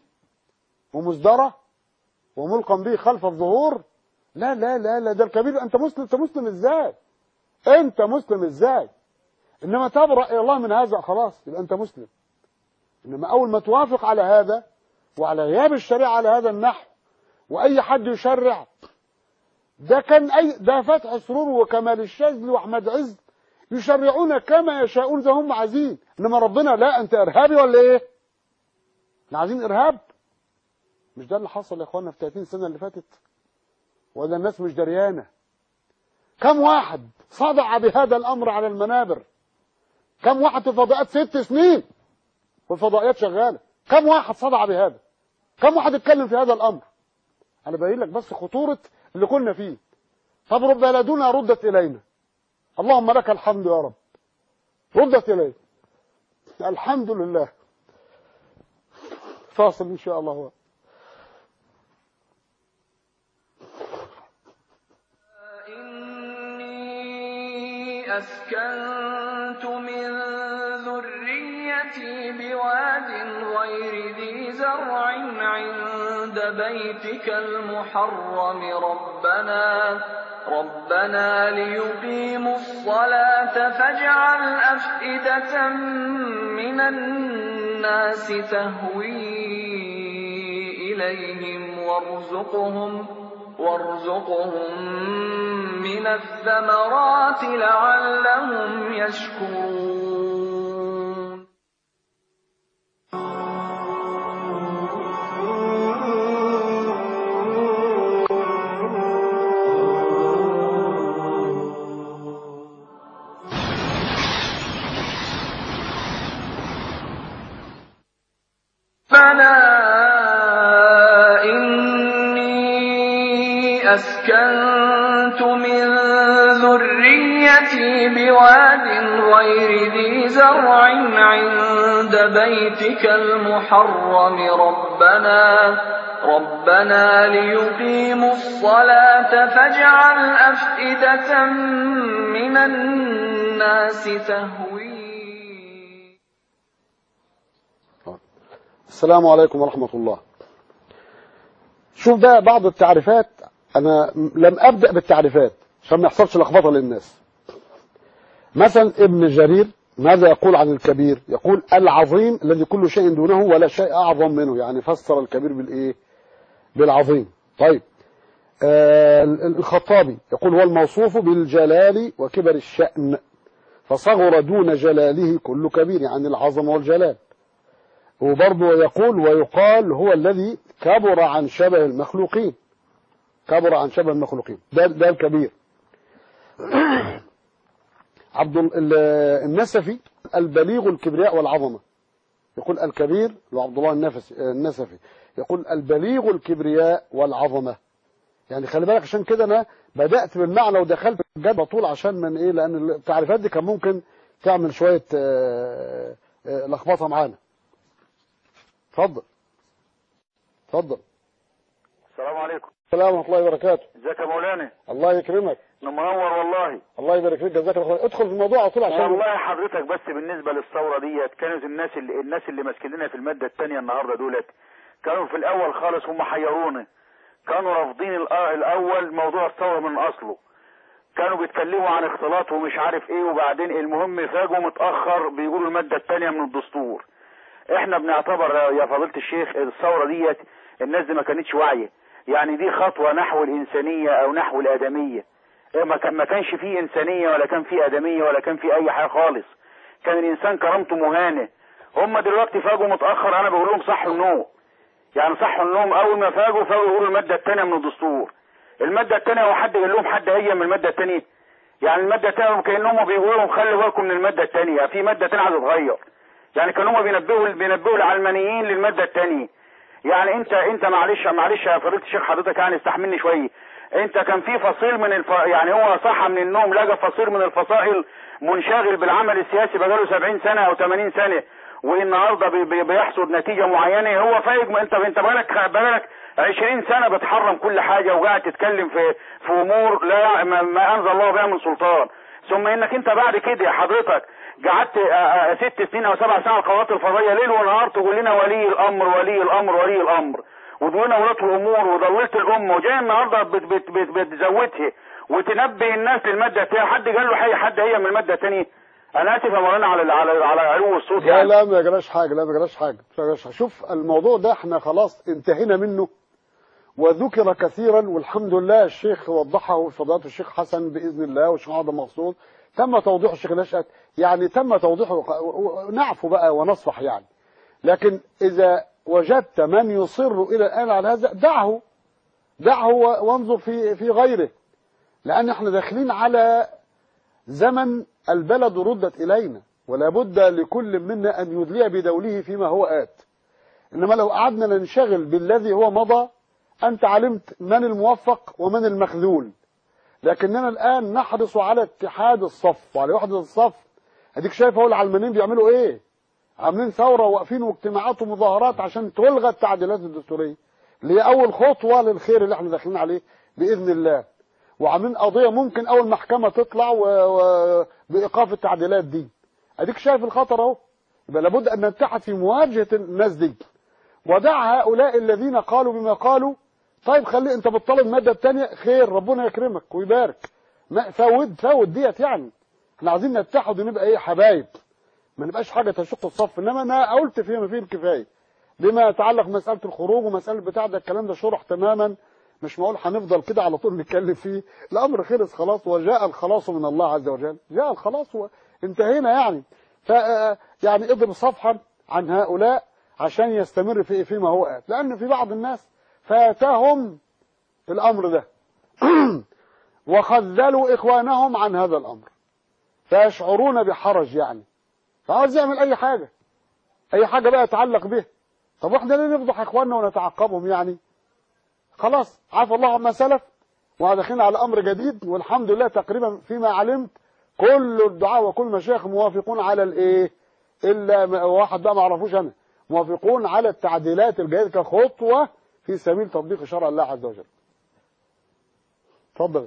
ومصدره وملقا به خلف الظهور لا لا لا لا ده الكبير انت مسلم انت مسلم ازاي انت مسلم ازاي انما تبرأ الى الله من هذا خلاص يبقى انت مسلم انما اول ما توافق على هذا وعلى غياب الشريعه على هذا النحو واي حد يشرع ده كان اي ده فتح سرور وكمال الشاذلي واحمد عز يشرعون كما يشاءون زي هم عايزين انما ربنا لا انت ارهابي ولا ايه احنا عايزين ارهاب مش ده اللي حصل يا اخوانا في 30 سنه اللي فاتت ولا الناس مش دريانه كم واحد صدع بهذا الامر على المنابر كم واحد في فضاءات ست سنين والفضائيات شغاله كم واحد صدع بهذا كم واحد اتكلم في هذا الامر انا باين لك بس خطوره اللي كنا فيه طب رب بلدنا ردت الينا اللهم لك الحمد يا رب ردت الينا الحمد لله فاصل ان شاء الله هو. إني أسكنت من ذريتي بواد غير ذي زرع عند بيتك المحرم ربنا ربنا ليقيموا الصلاة فاجعل أفئدة من الناس تهوي إليهم وارزقهم وارزقهم من الثمرات لعلهم يشكرون فلا إني أسكنت من ذريتي بواد غير ذي زرع عند بيتك المحرم ربنا ربنا ليقيموا الصلاة فاجعل أفئدة من الناس تهوي السلام عليكم ورحمة الله شوف بقى بعض التعريفات أنا لم أبدأ بالتعريفات عشان ما يحصلش لخبطة للناس مثلا ابن جرير ماذا يقول عن الكبير يقول العظيم الذي كل شيء دونه ولا شيء أعظم منه يعني فسر الكبير بالإيه بالعظيم طيب آه الخطابي يقول هو الموصوف بالجلال وكبر الشأن فصغر دون جلاله كل كبير يعني العظمة والجلال وبرضه يقول ويقال هو الذي كبر عن شبه المخلوقين كبر عن شبه المخلوقين ده, ده الكبير عبد النسفي البليغ الكبرياء والعظمة يقول الكبير وعبد الله النفسي النسفي يقول البليغ الكبرياء والعظمة يعني خلي بالك عشان كده انا بدأت بالمعنى ودخلت الجد طول عشان من ايه لان التعريفات دي كان ممكن تعمل شوية لخبطة معانا اتفضل اتفضل السلام عليكم السلام ورحمة الله وبركاته ازيك يا مولانا الله يكرمك منور والله الله يبارك فيك جزاك الله خير ادخل في الموضوع على طول عشان والله حضرتك بس بالنسبه للثوره ديت كانت الناس اللي الناس اللي ماسكين لنا في الماده الثانيه النهارده دولت كانوا في الاول خالص هم حيرونا كانوا رافضين الاول موضوع الثوره من اصله كانوا بيتكلموا عن اختلاط ومش عارف ايه وبعدين المهم فاجوا متاخر بيقولوا الماده الثانيه من الدستور احنا بنعتبر يا فضيله الشيخ الثوره ديت الناس دي ما كانتش واعيه يعني دي خطوه نحو الانسانيه او نحو الادميه ما كانش فيه انسانيه ولا كان فيه ادميه ولا كان فيه اي حاجه خالص كان الانسان كرامته مهانه هم دلوقتي فاجوا متاخر انا بقول لهم صحوا النوم يعني صحوا النوم اول ما فاجوا فاجوا يقولوا الماده الثانيه من الدستور الماده الثانيه هو حد قال لهم حد هي من الماده الثانيه يعني الماده الثانيه كانهم بيقولوا لهم خلي بالكم من الماده الثانيه في ماده ثانيه هتتغير يعني كانوا هم بينبهوا بينبهوا العلمانيين للماده الثانيه يعني انت انت معلش معلش يا فضيله الشيخ حضرتك يعني استحملني شويه انت كان في فصيل من الف... يعني هو صحى من النوم لقى فصيل من الفصائل منشغل بالعمل السياسي بقاله 70 سنه او 80 سنه والنهارده بي... بيحصد نتيجه معينه هو فايق انت انت بقالك بقالك 20 سنه بتحرم كل حاجه وقاعد تتكلم في في امور لا ما, ما انزل الله بها من سلطان ثم انك انت بعد كده حضرتك قعدت ست سنين او سبع سنين القنوات الفضائيه ليل ونهار تقول لنا ولي الامر ولي الامر ولي الامر ودون ولاة الامور وضللت الامه وجاي النهارده بت بت بت بتزودها وتنبه الناس للماده الثانيه حد قال له حي حد هي من الماده الثانيه انا اسف يا مولانا على على على علو الصوت لا لا ما جراش حاجه لا ما جراش حاجه شوف الموضوع ده احنا خلاص انتهينا منه وذكر كثيرا والحمد لله الشيخ وضحه فضيله الشيخ حسن باذن الله والشيخ عبد المقصود تم توضيح الشيخ نشأت يعني تم توضيحه نعفو بقى ونصفح يعني لكن اذا وجدت من يصر الى الان على هذا دعه دعه وانظر في في غيره لان احنا داخلين على زمن البلد ردت الينا ولا بد لكل منا ان يدلي بدوله فيما هو ات انما لو قعدنا ننشغل بالذي هو مضى انت علمت من الموفق ومن المخذول لكننا الان نحرص على اتحاد الصف وعلى وحده الصف اديك شايف اهو العلمانيين بيعملوا ايه عاملين ثوره واقفين واجتماعات ومظاهرات عشان تلغى التعديلات الدستوريه اللي هي اول خطوه للخير اللي احنا داخلين عليه باذن الله وعاملين قضيه ممكن اول محكمه تطلع و... و... بايقاف التعديلات دي اديك شايف الخطر اهو يبقى لابد ان نتحد في مواجهه الناس دي ودع هؤلاء الذين قالوا بما قالوا طيب خلي انت بتطالب الماده الثانيه خير ربنا يكرمك ويبارك ما فوت فوت ديت يعني احنا عايزين نتحد ونبقى ايه حبايب ما نبقاش حاجه تشق الصف انما انا قلت فيما فيه الكفايه بما يتعلق مساله الخروج ومساله بتاع ده الكلام ده شرح تماما مش معقول هنفضل كده على طول نتكلم فيه الامر خلص خلاص وجاء الخلاص من الله عز وجل جاء الخلاص وانتهينا يعني ف يعني اضرب صفحا عن هؤلاء عشان يستمر في فيما هو آت لان في بعض الناس فاتهم الامر ده وخذلوا اخوانهم عن هذا الامر فيشعرون بحرج يعني فعاوز يعمل اي حاجه اي حاجه بقى يتعلق به طب واحنا ليه نفضح اخواننا ونتعقبهم يعني خلاص عفى الله عما سلف وداخلين على امر جديد والحمد لله تقريبا فيما علمت كل الدعاء وكل المشايخ موافقون على الايه الا واحد بقى ما اعرفوش انا موافقون على التعديلات الجديده كخطوه في سبيل تطبيق شرع الله عز وجل اتفضل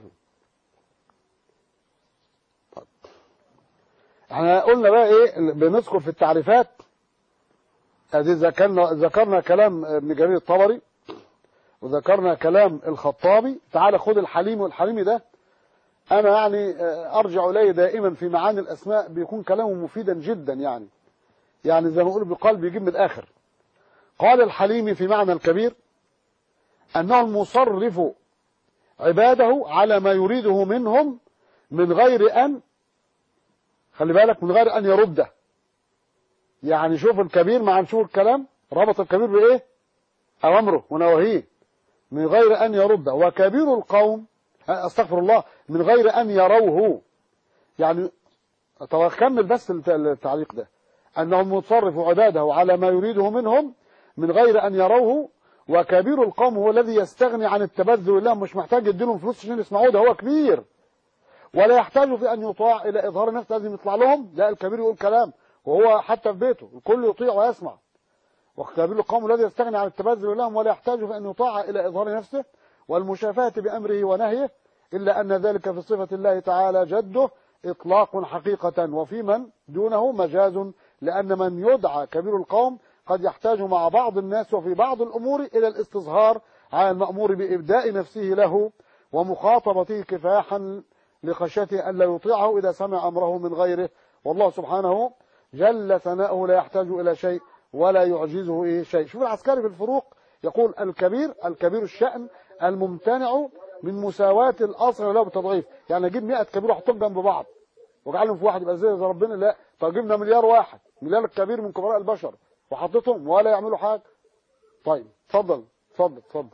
طيب. احنا قلنا بقى ايه بنذكر في التعريفات ادي ذكرنا ذكرنا كلام ابن جرير الطبري وذكرنا كلام الخطابي تعال خد الحليم والحليمي ده انا يعني ارجع اليه دائما في معاني الاسماء بيكون كلامه مفيدا جدا يعني يعني زي ما بقول بقلب بيجيب من الاخر قال الحليمي في معنى الكبير انه المصرف عباده على ما يريده منهم من غير ان خلي بالك من غير أن يرده يعني شوف الكبير مع نشوف الكلام ربط الكبير بإيه أوامره ونواهيه من غير أن يرده وكبير القوم استغفر الله من غير أن يروه يعني طب كمل بس الت- التعليق ده أنهم يتصرف عباده على ما يريده منهم من غير أن يروه وكبير القوم هو الذي يستغني عن التبذل لهم مش محتاج يديلهم فلوس عشان يسمعوه ده هو كبير ولا يحتاج في أن يطاع إلى إظهار النفس لازم يطلع لهم لا الكبير يقول كلام وهو حتى في بيته الكل يطيع ويسمع وكبير القوم الذي يستغني عن التبذل لهم ولا يحتاج في أن يطاع إلى إظهار نفسه والمشافاة بأمره ونهيه إلا أن ذلك في صفة الله تعالى جده إطلاق حقيقة وفي من دونه مجاز لأن من يدعى كبير القوم قد يحتاج مع بعض الناس وفي بعض الأمور إلى الاستصهار على المأمور بإبداء نفسه له ومخاطبته كفاحا لخشيته ألا يطيعه إذا سمع أمره من غيره والله سبحانه جل ثناؤه لا يحتاج إلى شيء ولا يعجزه إيه شيء شوف العسكري في الفروق يقول الكبير الكبير الشأن الممتنع من مساواة الأصغر له بالتضعيف يعني أجيب 100 كبير وأحطهم جنب بعض وجعلهم في واحد يبقى زي زي ربنا لا طب جبنا مليار واحد مليار الكبير من كبراء البشر وحطيتهم ولا يعملوا حاجة طيب اتفضل اتفضل اتفضل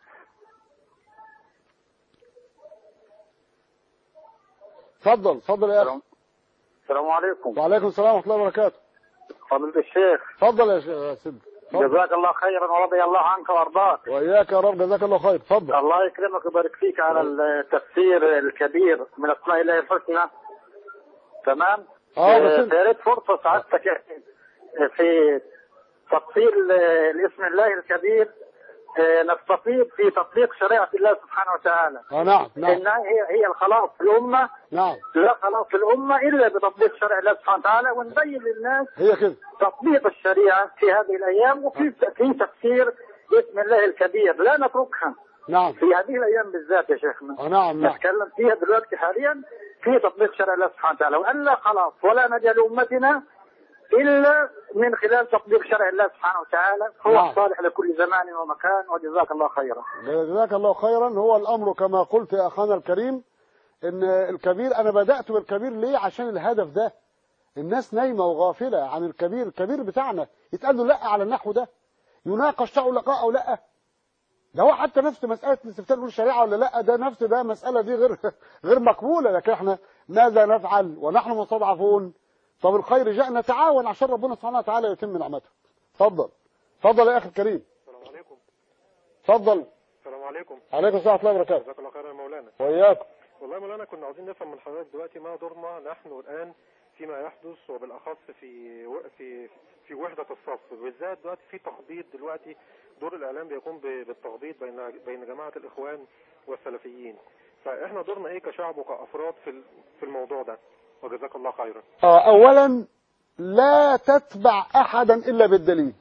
اتفضل اتفضل يا اخي السلام عليكم وعليكم السلام ورحمه الله وبركاته فضيلة الشيخ اتفضل يا شيخ يا سيدي اتفضل جزاك الله خيرا ورضي الله عنك وارضاك واياك يا رب جزاك الله خير اتفضل الله يكرمك ويبارك فيك على التفسير الكبير من اسماء الله الحسنى تمام اه بس انت- يا ريت فرصه سعادتك يعني في تفصيل آه، لاسم الله الكبير آه، نستفيد في تطبيق شريعه الله سبحانه وتعالى اه نعم نعم انها هي هي الخلاص في الامه نعم لا خلاص في الامه الا بتطبيق شرع الله سبحانه وتعالى ونبين للناس هي كده تطبيق الشريعه في هذه الايام وفي في تفسير اسم الله الكبير لا نتركها نعم في هذه الايام بالذات يا شيخنا اه نعم نعم نتكلم فيها دلوقتي حاليا في تطبيق شرع الله سبحانه وتعالى والا خلاص ولا نجا لامتنا الا من خلال تطبيق شرع الله سبحانه وتعالى هو نعم. الصالح لكل زمان ومكان وجزاك الله خيرا جزاك الله خيرا هو الامر كما قلت يا اخانا الكريم ان الكبير انا بدات بالكبير ليه عشان الهدف ده الناس نايمه وغافله عن الكبير الكبير بتاعنا يتقال له لا على النحو ده يناقش تعه لقاء او لا ده هو حتى نفس مساله الاستفتاء نقول شريعه ولا لا ده نفس ده مساله دي غير غير مقبوله لكن احنا ماذا نفعل ونحن مستضعفون طب الخير جاء نتعاون عشان ربنا سبحانه وتعالى يتم نعمته اتفضل اتفضل يا اخي الكريم السلام عليكم اتفضل السلام عليكم عليكم السلام ورحمه الله وبركاته جزاك الله خيرا يا مولانا وإياكم والله يا مولانا كنا عاوزين نفهم من حضرتك دلوقتي ما دورنا نحن الان فيما يحدث وبالاخص في و- في في وحده الصف بالذات دلوقتي في تخبيط دلوقتي دور الاعلام بيقوم ب- بالتخبيط بين بين جماعه الاخوان والسلفيين فاحنا دورنا ايه كشعب وكافراد في ال- في الموضوع ده وجزاك الله خيرا آه، أولا لا تتبع أحدا إلا بالدليل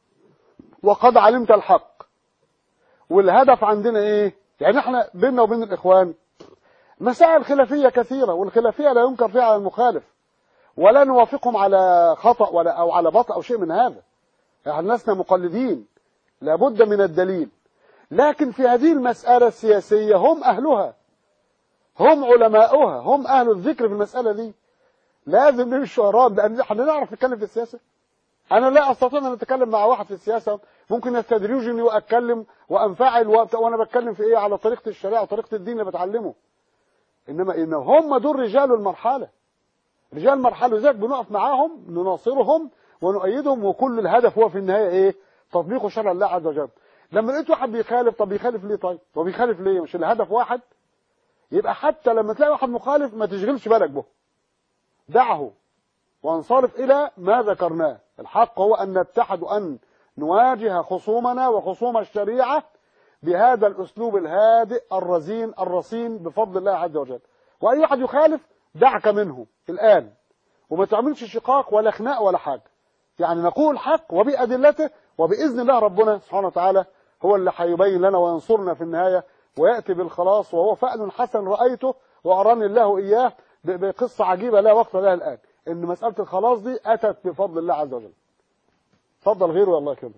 وقد علمت الحق والهدف عندنا إيه يعني احنا بيننا وبين الإخوان مسائل خلافية كثيرة والخلافية لا ينكر فيها على المخالف ولا نوافقهم على خطأ ولا أو على بطء أو شيء من هذا يعني لسنا مقلدين لابد من الدليل لكن في هذه المسألة السياسية هم أهلها هم علماؤها هم أهل الذكر في المسألة دي لازم نمشي وراهم لان احنا نعرف نتكلم في السياسه انا لا استطيع ان اتكلم مع واحد في السياسه ممكن يستدرجني واتكلم وانفعل وأبت- وانا بتكلم في ايه على طريقه الشريعه وطريقه الدين اللي بتعلمه انما ان هم دول رجال المرحله رجال المرحله ذاك بنقف معاهم نناصرهم ونؤيدهم وكل الهدف هو في النهايه ايه تطبيق شرع الله عز وجل لما لقيت واحد بيخالف طب بيخالف ليه طيب هو بيخالف ليه مش الهدف واحد يبقى حتى لما تلاقي واحد مخالف ما تشغلش بالك به دعه وانصرف إلى ما ذكرناه الحق هو أن نتحد أن نواجه خصومنا وخصوم الشريعة بهذا الأسلوب الهادئ الرزين الرصين بفضل الله عز وجل وأي واحد يخالف دعك منه الآن وما تعملش شقاق ولا خناق ولا حاجة يعني نقول الحق وبأدلته وبإذن الله ربنا سبحانه وتعالى هو اللي هيبين لنا وينصرنا في النهاية ويأتي بالخلاص وهو فعل حسن رأيته وأراني الله إياه ب- بقصة عجيبة لا وقت لها الآن إن مسألة الخلاص دي أتت بفضل الله عز وجل اتفضل غيره الله يكرمك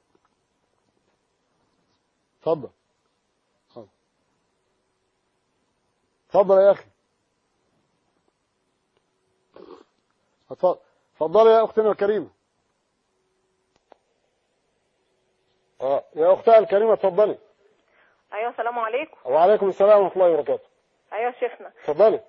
اتفضل اتفضل. اتفضل يا أخي اتفضل اتفضلي يا اختنا الكريمه اه يا اختها الكريمه اتفضلي ايوه السلام عليكم وعليكم السلام ورحمه الله وبركاته ايوه يا شيخنا اتفضلي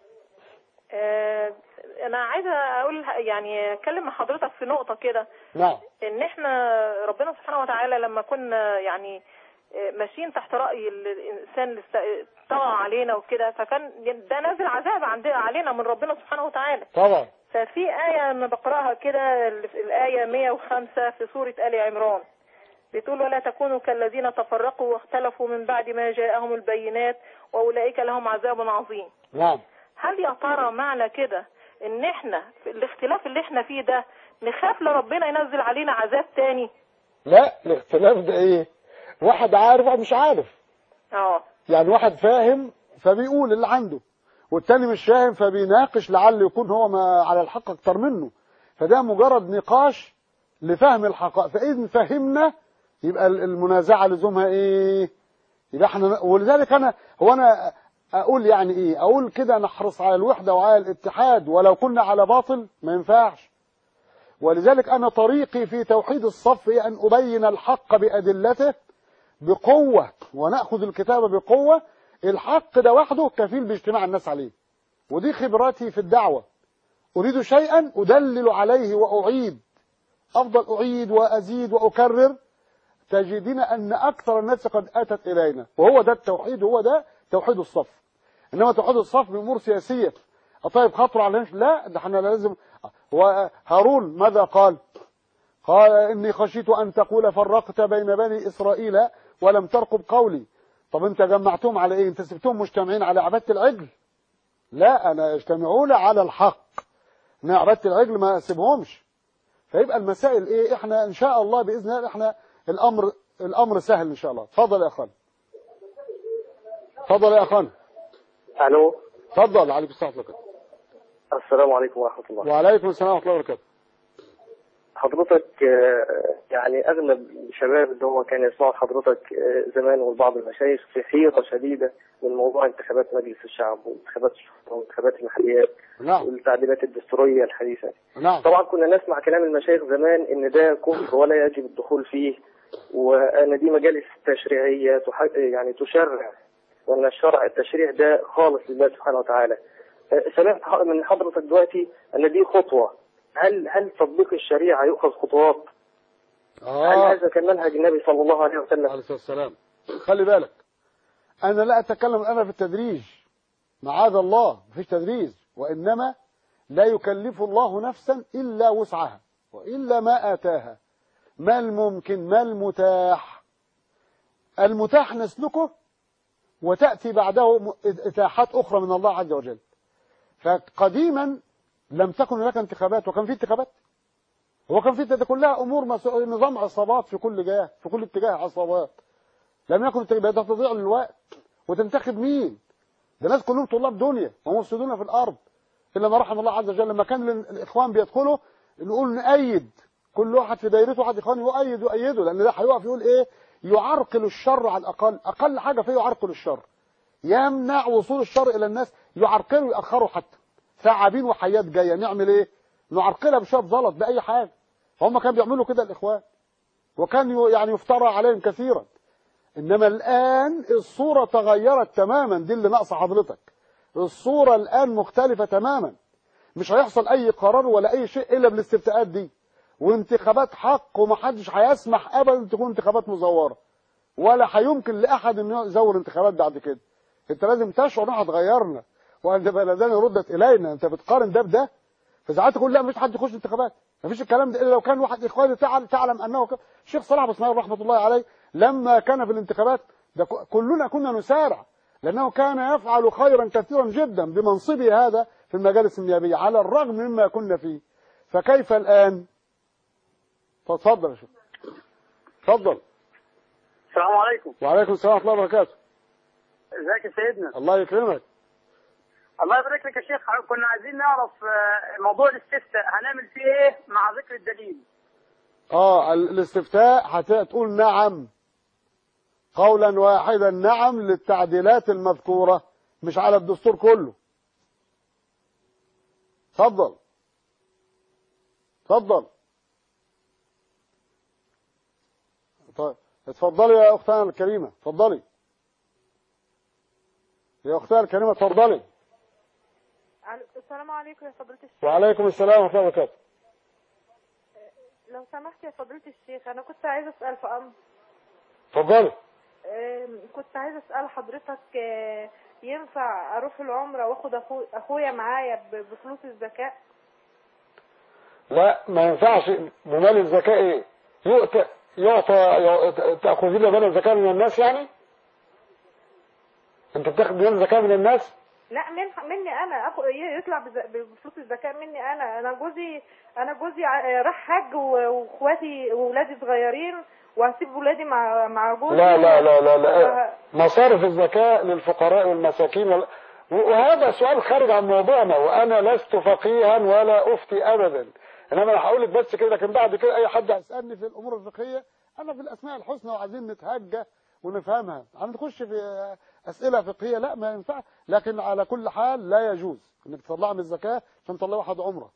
آه انا عايزه اقول يعني اتكلم مع حضرتك في نقطه كده نعم ان احنا ربنا سبحانه وتعالى لما كنا يعني آه، ماشيين تحت راي ال- الانسان اللي است- طغى علينا وكده فكان ده نازل عذاب عندنا علينا من ربنا سبحانه وتعالى طبعا ففي آية أنا بقرأها كده الآية 105 في سورة آل عمران بتقول ولا تكونوا كالذين تفرقوا واختلفوا من بعد ما جاءهم البينات وأولئك لهم عذاب عظيم نعم هل يا ترى معنى كده ان احنا في الاختلاف اللي احنا فيه ده نخاف لربنا ينزل علينا عذاب تاني لا الاختلاف ده ايه واحد عارف واحد مش عارف اه يعني واحد فاهم فبيقول اللي عنده والتاني مش فاهم فبيناقش لعل يكون هو ما على الحق اكتر منه فده مجرد نقاش لفهم الحقائق فإذا فهمنا يبقى المنازعة لزومها ايه يبقى احنا ولذلك انا هو انا اقول يعني ايه اقول كده نحرص على الوحدة وعلى الاتحاد ولو كنا على باطل ما ينفعش ولذلك انا طريقي في توحيد الصف هي ان ابين الحق بادلته بقوة ونأخذ الكتاب بقوة الحق ده وحده كفيل باجتماع الناس عليه ودي خبراتي في الدعوة أريد شيئا أدلل عليه وأعيد أفضل أعيد وأزيد وأكرر تجدين أن أكثر الناس قد أتت إلينا وهو ده التوحيد هو ده توحيد الصف إنما توحيد الصف بأمور سياسية طيب خطر على لا ده احنا لازم وهارون ماذا قال قال إني خشيت أن تقول فرقت بين بني إسرائيل ولم ترقب قولي طب انت جمعتهم على ايه انت سبتهم مجتمعين على عبادة العجل لا انا اجتمعوا على الحق ان عبادة العجل ما اسيبهمش فيبقى المسائل ايه احنا ان شاء الله باذن الله احنا الامر الامر سهل ان شاء الله اتفضل يا اخوان اتفضل يا اخوان الو اتفضل عليكم السلام ورحمه الله السلام عليكم ورحمه الله وعليكم السلام ورحمه الله وبركاته حضرتك آه، يعني اغلب الشباب اللي هو كان يسمعوا حضرتك آه، زمان وبعض المشايخ في حيرة شديدة من موضوع انتخابات مجلس الشعب وانتخابات الشرطة وانتخابات المحليات نعم والتعديلات الدستورية الحديثة نعم طبعا كنا نسمع كلام المشايخ زمان ان ده كفر ولا يجب الدخول فيه وان دي مجالس تشريعية تح- يعني تشرع وان الشرع التشريع ده خالص لله سبحانه وتعالى آه، سمعت ح- من حضرتك دلوقتي ان دي خطوة هل هل تطبيق الشريعة يؤخذ خطوات؟ هل اه هذا كان منهج النبي صلى الله عليه وسلم؟ عليه الصلاه والسلام خلي بالك انا لا اتكلم الان في التدريج معاذ الله مفيش تدريج وانما لا يكلف الله نفسا الا وسعها والا ما اتاها ما الممكن ما المتاح المتاح نسلكه وتاتي بعده م- اتاحات اخرى من الله عز وجل فقديما لم تكن هناك انتخابات وكان في انتخابات هو كان في ده كلها امور مسؤول نظام عصابات في كل جهه في كل اتجاه عصابات لم يكن التجربة ده تضيع للوقت وتنتخب مين ده ناس كلهم طلاب دنيا ومفسدون في الارض الا ما رحم الله عز وجل لما كان ال- الاخوان بيدخلوا نقول نأيد كل واحد في دايرته واحد اخوان يؤيد يؤيده لان ده هيقف يقول ايه يعرقل الشر على الاقل اقل حاجه فيه يعرقل الشر يمنع وصول الشر الى الناس يعرقلوا ياخروا حتى ثعابين وحيات جايه نعمل ايه نعرقلها بشويه زلط باي حاجه هم كانوا بيعملوا كده الاخوان وكان ي- يعني يفترى عليهم كثيرا انما الان الصوره تغيرت تماما دي اللي ناقصه حضرتك الصوره الان مختلفه تماما مش هيحصل اي قرار ولا اي شيء الا بالاستفتاءات دي وانتخابات حق ومحدش هيسمح ابدا تكون انتخابات مزوره ولا هيمكن لاحد انه يزور انتخابات بعد كده انت لازم تشعر انها هتغيرنا وان بلدان ردت الينا انت بتقارن ده بده فساعات تقول لا مفيش حد يخش انتخابات مفيش الكلام ده الا لو كان واحد اخواني تعلم, تعلم انه ك... الشيخ صلاح بن اسماعيل رحمه الله عليه لما كان في الانتخابات ده ك- كلنا كنا نسارع لانه كان يفعل خيرا كثيرا جدا بمنصبه هذا في المجالس النيابيه على الرغم مما كنا فيه فكيف الان تفضل يا شيخ تفضل السلام عليكم وعليكم السلام ورحمه الله وبركاته ازيك يا سيدنا الله يكرمك الله يبارك لك يا شيخ كنا عايزين نعرف آه، موضوع الاستفتاء هنعمل فيه ايه مع ذكر الدليل اه ال- الاستفتاء هتقول نعم قولا واحدا نعم للتعديلات المذكورة مش على الدستور كله اتفضل اتفضل طيب اتفضلي يا اختنا الكريمه اتفضلي يا اختنا الكريمه اتفضلي السلام عليكم يا فضيلة الشيخ وعليكم السلام ورحمه الله وبركاته لو سمحت يا فضيلة الشيخ أنا كنت عايزة أسأل في أمر اتفضلي آم، كنت عايزة أسأل حضرتك آه، ينفع أروح العمرة وآخد أخو... أخويا معايا ب- بفلوس الزكاة لا ما ينفعش بمال الزكاة ايه يؤتى يعطى يع- تأخذين مال الزكاة من الناس يعني انت بتاخد مال الزكاة من الناس لا من مني أنا أخو ي- يطلع بز- بفلوس الزكاة مني أنا أنا جوزي أنا جوزي ع- راح حج و- وإخواتي وولادي صغيرين وهسيب ولادي مع مع جوزي لا لا لا لا, لا. ف- مصارف الزكاة للفقراء والمساكين وال- وهذا سؤال خارج عن موضوعنا وانا لست فقيها ولا افتي ابدا انما انا هقول لك بس كده لكن بعد كده اي حد هيسالني في الامور الفقهيه انا في الاسماء الحسنى وعايزين نتهجى ونفهمها هنخش في اسئله فقهيه لا ما ينفع لكن على كل حال لا يجوز انك تطلع من الزكاه عشان تطلع واحد عمره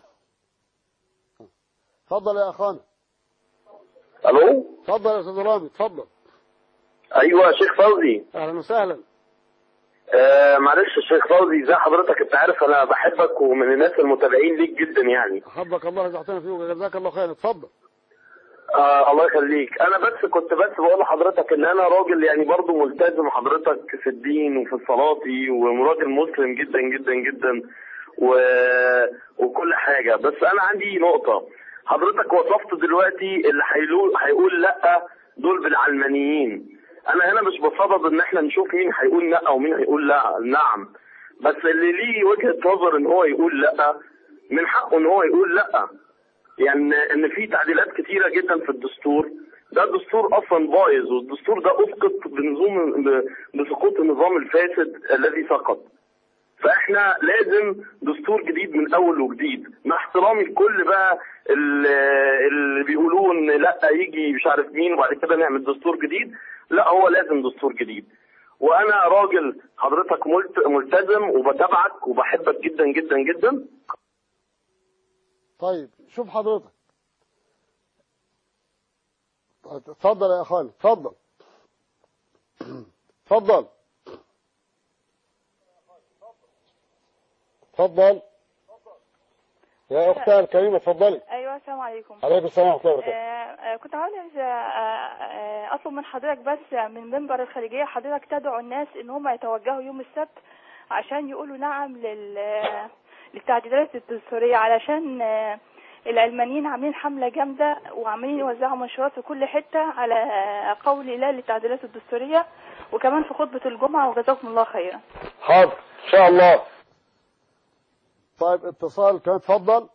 اتفضل يا اخانا الو اتفضل يا استاذ رامي اتفضل ايوه يا شيخ فوزي اهلا وسهلا آه معلش يا شيخ فوزي زي حضرتك انت عارف انا بحبك ومن الناس المتابعين ليك جدا يعني حبك الله رزقتنا فيه وجزاك الله خير اتفضل آه الله يخليك انا بس كنت بس بقول لحضرتك ان انا راجل يعني برضو ملتزم حضرتك في الدين وفي صلاتي وراجل مسلم جدا جدا جدا و... وكل حاجة بس انا عندي نقطة حضرتك وصفت دلوقتي اللي هيقول هيقول لا دول بالعلمانيين انا هنا مش بصدد ان احنا نشوف مين هيقول لا ومين هيقول لا نعم بس اللي ليه وجهة نظر ان هو يقول لا من حقه ان هو يقول لا يعني ان في تعديلات كتيره جدا في الدستور ده الدستور اصلا بايظ والدستور ده اسقط بنظام ب- بسقوط النظام الفاسد الذي سقط فاحنا لازم دستور جديد من اول وجديد مع احترامي لكل بقى ال- اللي بيقولوا ان لا يجي مش عارف مين وبعد كده نعمل دستور جديد لا هو لازم دستور جديد وانا راجل حضرتك ملت- ملتزم وبتابعك وبحبك جدا جدا جدا طيب شوف حضرتك اتفضل يا اخوان اتفضل اتفضل اتفضل يا اختي الكريمه اتفضلي أيوة السلام عليكم عليكم السلام ورحمه الله آه، وبركاته آه، كنت عاوز اطلب من حضرتك بس من منبر الخارجيه حضرتك تدعو الناس ان هم يتوجهوا يوم السبت عشان يقولوا نعم لل للتعديلات الدستوريه علشان آه، العلمانيين عاملين حمله جامده وعاملين يوزعوا منشورات في كل حته على قول لا للتعديلات الدستوريه وكمان في خطبه الجمعه وجزاكم الله خيرا حاضر ان شاء الله طيب اتصال كان اتفضل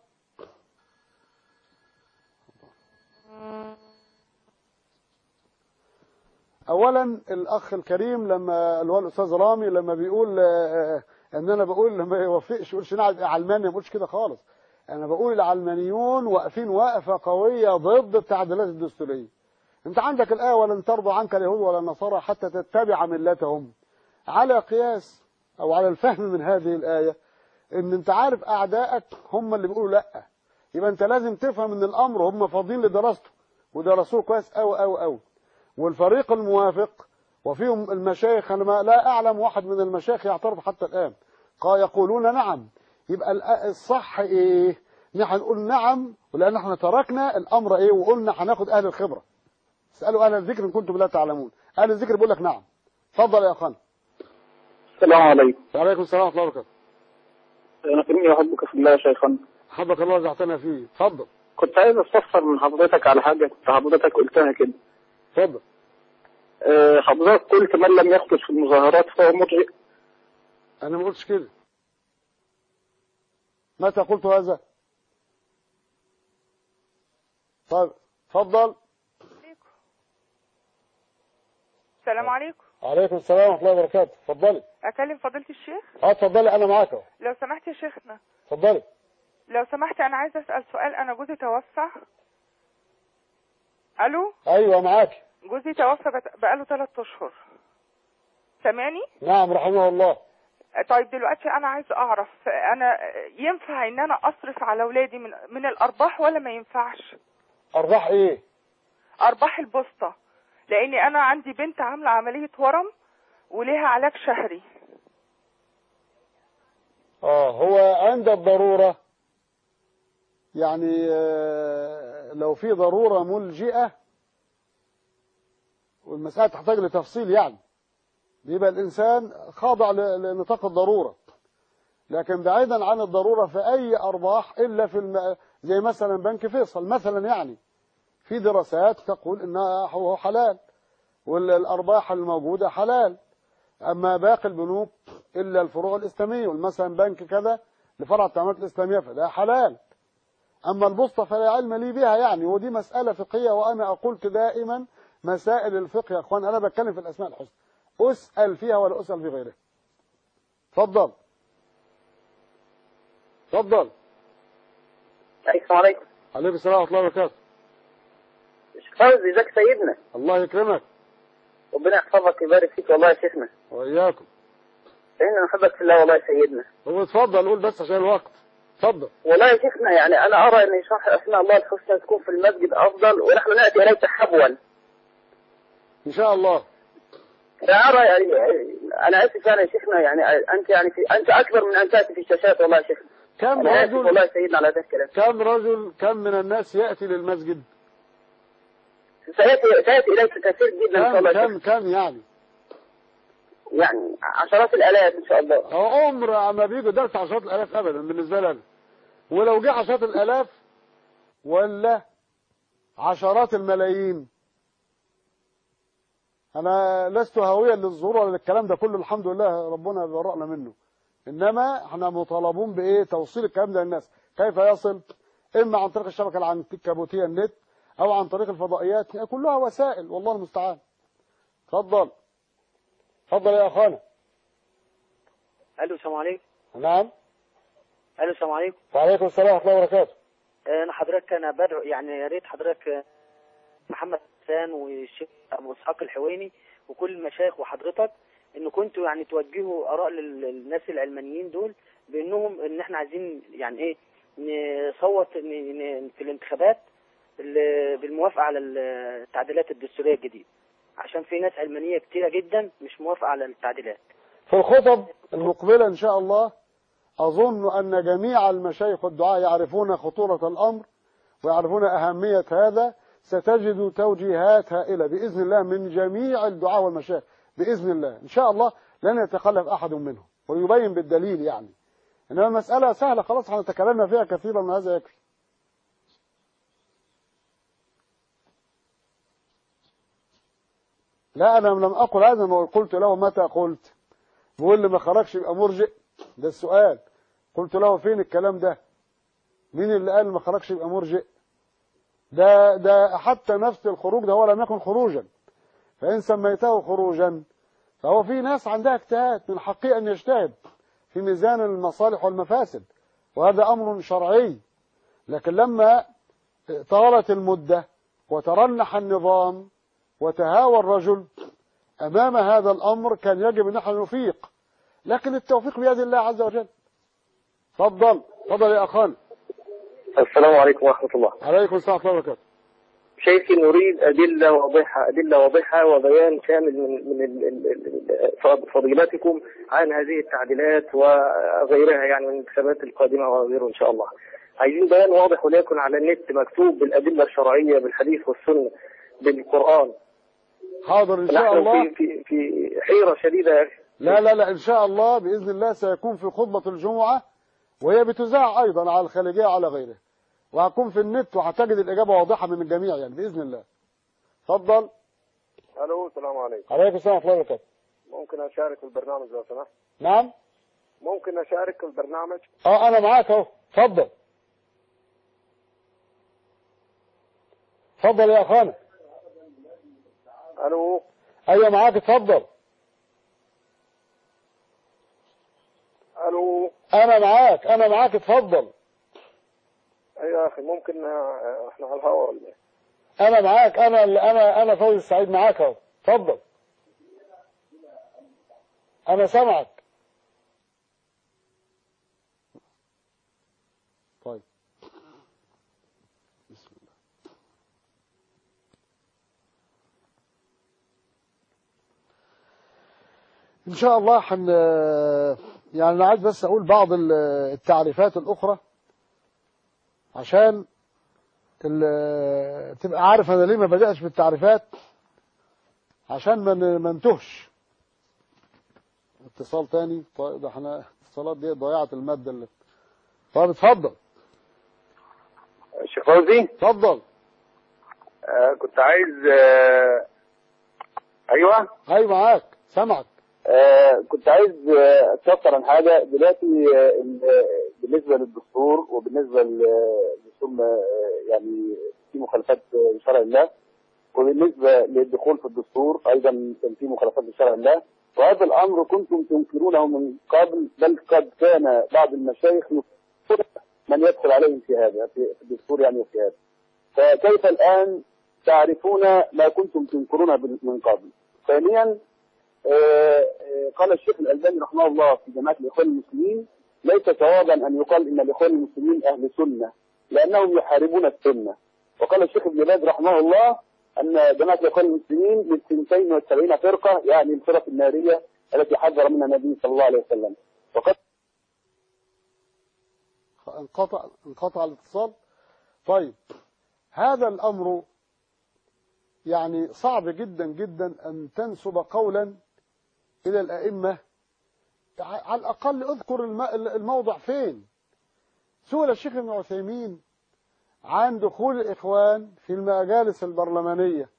اولا الاخ الكريم لما اللي هو الاستاذ رامي لما بيقول آه، ان انا بقول لما يوافقش يقولش انا علماني ما بقولش كده خالص انا بقول العلمانيون واقفين وقفه قويه ضد التعديلات الدستوريه انت عندك الايه ولن ترضى عنك اليهود ولا النصارى حتى تتبع ملتهم على قياس او على الفهم من هذه الايه ان انت عارف اعدائك هم اللي بيقولوا لا يبقى انت لازم تفهم ان الامر هم فاضيين لدراسته ودرسوه كويس قوي قوي قوي والفريق الموافق وفيهم المشايخ انا ما لا اعلم واحد من المشايخ يعترض حتى الان قال يقولون نعم يبقى الأ- الصح ايه نحن نقول نعم ولان احنا تركنا الامر ايه وقلنا هناخد اهل الخبره اسالوا اهل الذكر ان كنتم لا تعلمون اهل الذكر بيقول لك نعم اتفضل يا اخوان السلام عليكم وعليكم السلام ورحمه الله وبركاته انا كريمي احبك في الله يا شيخنا حبك الله رزقتنا فيه اتفضل كنت عايز استفسر من حضرتك على حاجه كنت حضرتك قلتها كده اتفضل أه، حضرتك قلت من لم يخرج في المظاهرات فهو مرجئ انا ما قلتش كده متى قلت هذا طيب اتفضل السلام عليكم عليكم السلام ورحمه الله وبركاته اتفضلي اكلم فضيله الشيخ اه اتفضلي انا معاك اهو لو سمحت يا شيخنا اتفضلي لو سمحت انا عايزه اسال سؤال انا جوزي توفى الو ايوه معاك جوزي توفى بت- بقاله ثلاث اشهر سامعني نعم رحمه الله طيب دلوقتي انا عايز اعرف انا ينفع ان انا اصرف على اولادي من من الارباح ولا ما ينفعش ارباح ايه ارباح البوسطه لاني انا عندي بنت عامله عمليه ورم وليها علاج شهري اه هو عند الضرورة يعني آه، لو في ضرورة ملجئة والمسألة تحتاج لتفصيل يعني بيبقى الإنسان خاضع ل- لنطاق الضرورة لكن بعيدا عن الضرورة في أي أرباح إلا في الم... زي مثلا بنك فيصل مثلا يعني في دراسات تقول إنها هو حلال والأرباح الموجودة حلال أما باقي البنوك إلا الفروع الإسلامية مثلا بنك كذا لفرع التعاملات الإسلامية فده حلال أما البسطة فلا علم لي بها يعني ودي مسألة فقهية وأنا قلت دائما مسائل الفقه يا أخوان أنا بتكلم في الأسماء الحسنى أسأل فيها ولا أسأل في غيرها اتفضل اتفضل السلام عليكم عليكم السلام ورحمة الله وبركاته شيخ فوزي ازيك سيدنا الله يكرمك ربنا يحفظك ويبارك فيك والله يا شيخنا وإياكم سيدنا نحبك في الله والله يا سيدنا هو اتفضل قول بس عشان الوقت اتفضل والله يا شيخنا يعني انا ارى ان شرح اسماء الله الحسنى تكون في المسجد افضل ونحن ناتي اليك حبوا إن شاء الله لا ارى يعني انا اسف انا يا شيخنا يعني انت يعني في انت اكبر من ان تاتي في الشاشات والله يا شيخنا كم انا اسف والله رجل يا سيدنا على هذا الكلام كم رجل كم من الناس يأتي للمسجد سياتي سياتي اليك كثير جدا ان شاء كم الله يا كم شيخنا. كم يعني يعني عشرات الالاف ان شاء الله هو عمر ما بيجوا درس عشرات الالاف ابدا بالنسبه لنا ولو جه عشرات الالاف ولا عشرات الملايين انا لست هاويا للظهور ولا للكلام ده كله الحمد لله ربنا برأنا منه انما احنا مطالبون بايه توصيل الكلام ده للناس كيف يصل اما عن طريق الشبكه العنكبوتيه النت او عن طريق الفضائيات هي كلها وسائل والله المستعان اتفضل اتفضل يا اخوانا الو السلام عليكم نعم الو السلام عليكم وعليكم السلام ورحمه الله وبركاته انا حضرتك انا بدعو يعني يا ريت حضرتك آه، محمد حسان والشيخ ابو اسحاق الحويني وكل المشايخ وحضرتك ان كنتوا يعني توجهوا اراء لل- للناس العلمانيين دول بانهم ان احنا عايزين يعني ايه نصوت ن- ن- في الانتخابات ال- بالموافقه على التعديلات الدستوريه الجديده عشان في ناس علمانيه كتيره جدا مش موافقه على التعديلات في الخطب المقبلة إن شاء الله أظن أن جميع المشايخ والدعاء يعرفون خطورة الأمر ويعرفون أهمية هذا ستجد توجيهات هائلة بإذن الله من جميع الدعاء والمشايخ بإذن الله إن شاء الله لن يتخلف أحد منهم ويبين بالدليل يعني إنما المسألة سهلة خلاص احنا تكلمنا فيها كثيرا وهذا يكفي لا أنا لم أقل هذا ما قلت له متى قلت بيقول لي ما خرجش يبقى مرجئ ده السؤال قلت له فين الكلام ده مين اللي قال ما خرجش يبقى مرجئ ده ده حتى نفس الخروج ده هو لم يكن خروجا فإن سميته خروجا فهو في ناس عندها اجتهاد من حقه أن يجتهد في ميزان المصالح والمفاسد وهذا أمر شرعي لكن لما طالت المدة وترنح النظام وتهاوى الرجل أمام هذا الأمر كان يجب أن نحن نفيق لكن التوفيق بيد الله عز وجل تفضل تفضل يا أخانا السلام عليكم ورحمه الله عليكم السلام ورحمة الله وبركاته شيخي نريد أدلة واضحة أدلة واضحة وبيان كامل من من ال- ال- ال- فضيلتكم عن هذه التعديلات وغيرها يعني من الانتخابات القادمة وغيره إن شاء الله. عايزين بيان واضح وليكن على النت مكتوب بالأدلة الشرعية بالحديث والسنة بالقرآن. حاضر إن شاء نحن الله في في في حيرة شديدة يا أخي. لا لا لا إن شاء الله بإذن الله سيكون في خطبة الجمعة وهي بتذاع أيضا على الخليجية على غيره وهتكون في النت وهتجد الإجابة واضحة من الجميع يعني بإذن الله تفضل الو السلام عليكم عليكم السلام ورحمة الله وبركاته ممكن اشارك في البرنامج لو سمحت نعم ممكن اشارك في البرنامج اه انا معاك اهو اتفضل اتفضل يا اخوانا الو ايوه معاك اتفضل الو انا معاك انا معاك اتفضل ايوه يا اخي ممكن آه، احنا على الهواء ولا إيه؟ انا معاك انا اللي انا انا فوزي السعيد معاك اهو اتفضل انا سامعك إن شاء الله حن يعني أنا عايز بس أقول بعض ال- التعريفات الأخرى عشان ال- تبقى عارف أنا ليه ما بدأش بالتعريفات عشان ما ن- ما نتهش اتصال تاني طيب ده احنا اتصالات دي ضيعت المادة اللي طيب اتفضل شيخ فوزي اتفضل آه كنت عايز آه ايوه ايوه معاك سامعك آه كنت عايز آه، استفسر عن حاجه دلوقتي آه ال- آه، بالنسبه للدستور وبالنسبه للدستور ما- آه، يعني في مخالفات آه، لشرع الله وبالنسبه للدخول في الدستور ايضا كان في مخالفات لشرع الله وهذا الامر كنتم تنكرونه من قبل بل قد كان بعض المشايخ ينكرون من يدخل عليهم في هذا في في الدستور يعني وفي هذا فكيف الان تعرفون ما كنتم تنكرونه بال- من قبل ثانيا آه، آه، قال الشيخ الألباني رحمه الله في جماعة الإخوان المسلمين ليس صوابا أن يقال إن الإخوان المسلمين أهل سنة لأنهم يحاربون السنة وقال الشيخ ابن باز رحمه الله أن جماعة الإخوان المسلمين من 72 فرقة يعني الفرق النارية التي حذر منها النبي صلى الله عليه وسلم وقد انقطع انقطع الاتصال طيب هذا الأمر يعني صعب جدا جدا أن تنسب قولا إلى الأئمة ع- على الأقل اذكر الم- الموضع فين سئل الشيخ ابن عثيمين عن دخول الإخوان في المجالس البرلمانية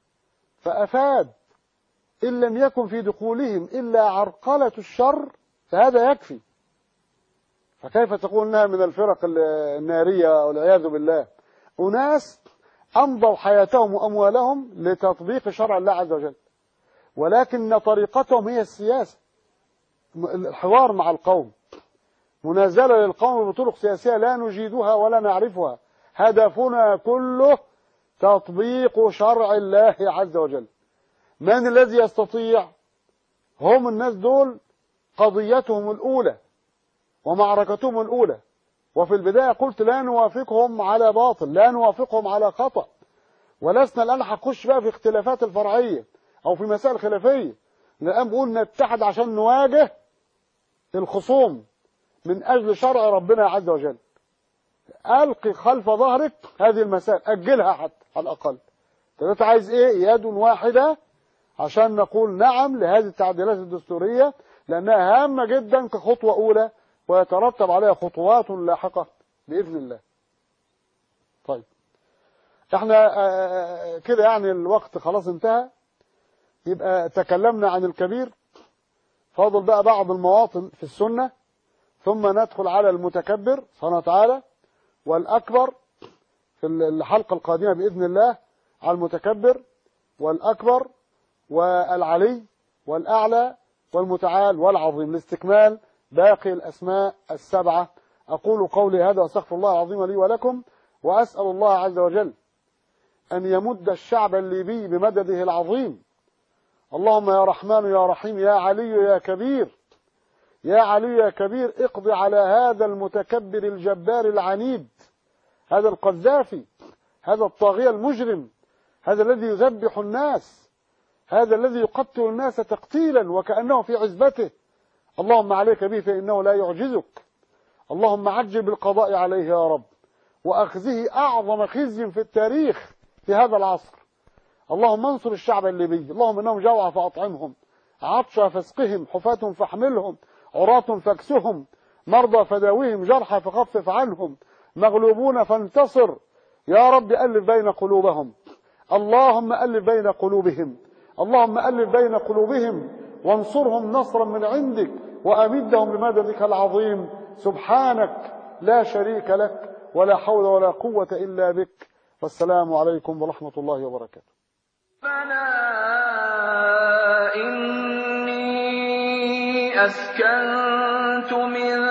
فأفاد إن لم يكن في دخولهم إلا عرقلة الشر فهذا يكفي فكيف تقول انها من الفرق ال- الناريه والعياذ بالله اناس امضوا حياتهم واموالهم لتطبيق شرع الله عز وجل ولكن طريقتهم هي السياسه م- الحوار مع القوم منازله للقوم بطرق سياسيه لا نجيدها ولا نعرفها هدفنا كله تطبيق شرع الله عز وجل من الذي يستطيع هم الناس دول قضيتهم الاولى ومعركتهم الأولى وفي البداية قلت لا نوافقهم على باطل لا نوافقهم على خطأ ولسنا الآن هنخش بقى في اختلافات الفرعية أو في مسائل خلافية الآن بقول نتحد عشان نواجه الخصوم من أجل شرع ربنا عز وجل ألقي خلف ظهرك هذه المسائل أجلها حتى على الأقل أنت عايز إيه يد واحدة عشان نقول نعم لهذه التعديلات الدستورية لأنها هامة جدا كخطوة أولى ويترتب عليها خطوات لاحقة بإذن الله طيب احنا آه، كده يعني الوقت خلاص انتهى يبقى تكلمنا عن الكبير فاضل بقى بعض المواطن في السنة ثم ندخل على المتكبر سبحانه وتعالى والأكبر في الحلقة القادمة بإذن الله على المتكبر والأكبر والعلي والأعلى والمتعال والعظيم لاستكمال باقي الأسماء السبعة أقول قولي هذا وأستغفر الله العظيم لي ولكم وأسأل الله عز وجل أن يمد الشعب الليبي بمدده العظيم اللهم يا رحمن يا رحيم يا علي يا كبير يا علي يا كبير اقض على هذا المتكبر الجبار العنيد هذا القذافي هذا الطاغية المجرم هذا الذي يذبح الناس هذا الذي يقتل الناس تقتيلا وكأنه في عزبته اللهم عليك به فإنه لا يعجزك اللهم عجل بالقضاء عليه يا رب وأخذه أعظم خزي في التاريخ في هذا العصر اللهم انصر الشعب الليبي اللهم انهم جوع فاطعمهم عطشى فاسقهم حفاة فاحملهم عراة فاكسهم مرضى فداويهم جرحى فخفف عنهم مغلوبون فانتصر يا رب ألف بين قلوبهم اللهم ألف بين قلوبهم اللهم ألف بين قلوبهم وانصرهم نصرا من عندك وأمدهم بمددك العظيم سبحانك لا شريك لك ولا حول ولا قوة إلا بك والسلام عليكم ورحمة الله وبركاته إني أسكنت من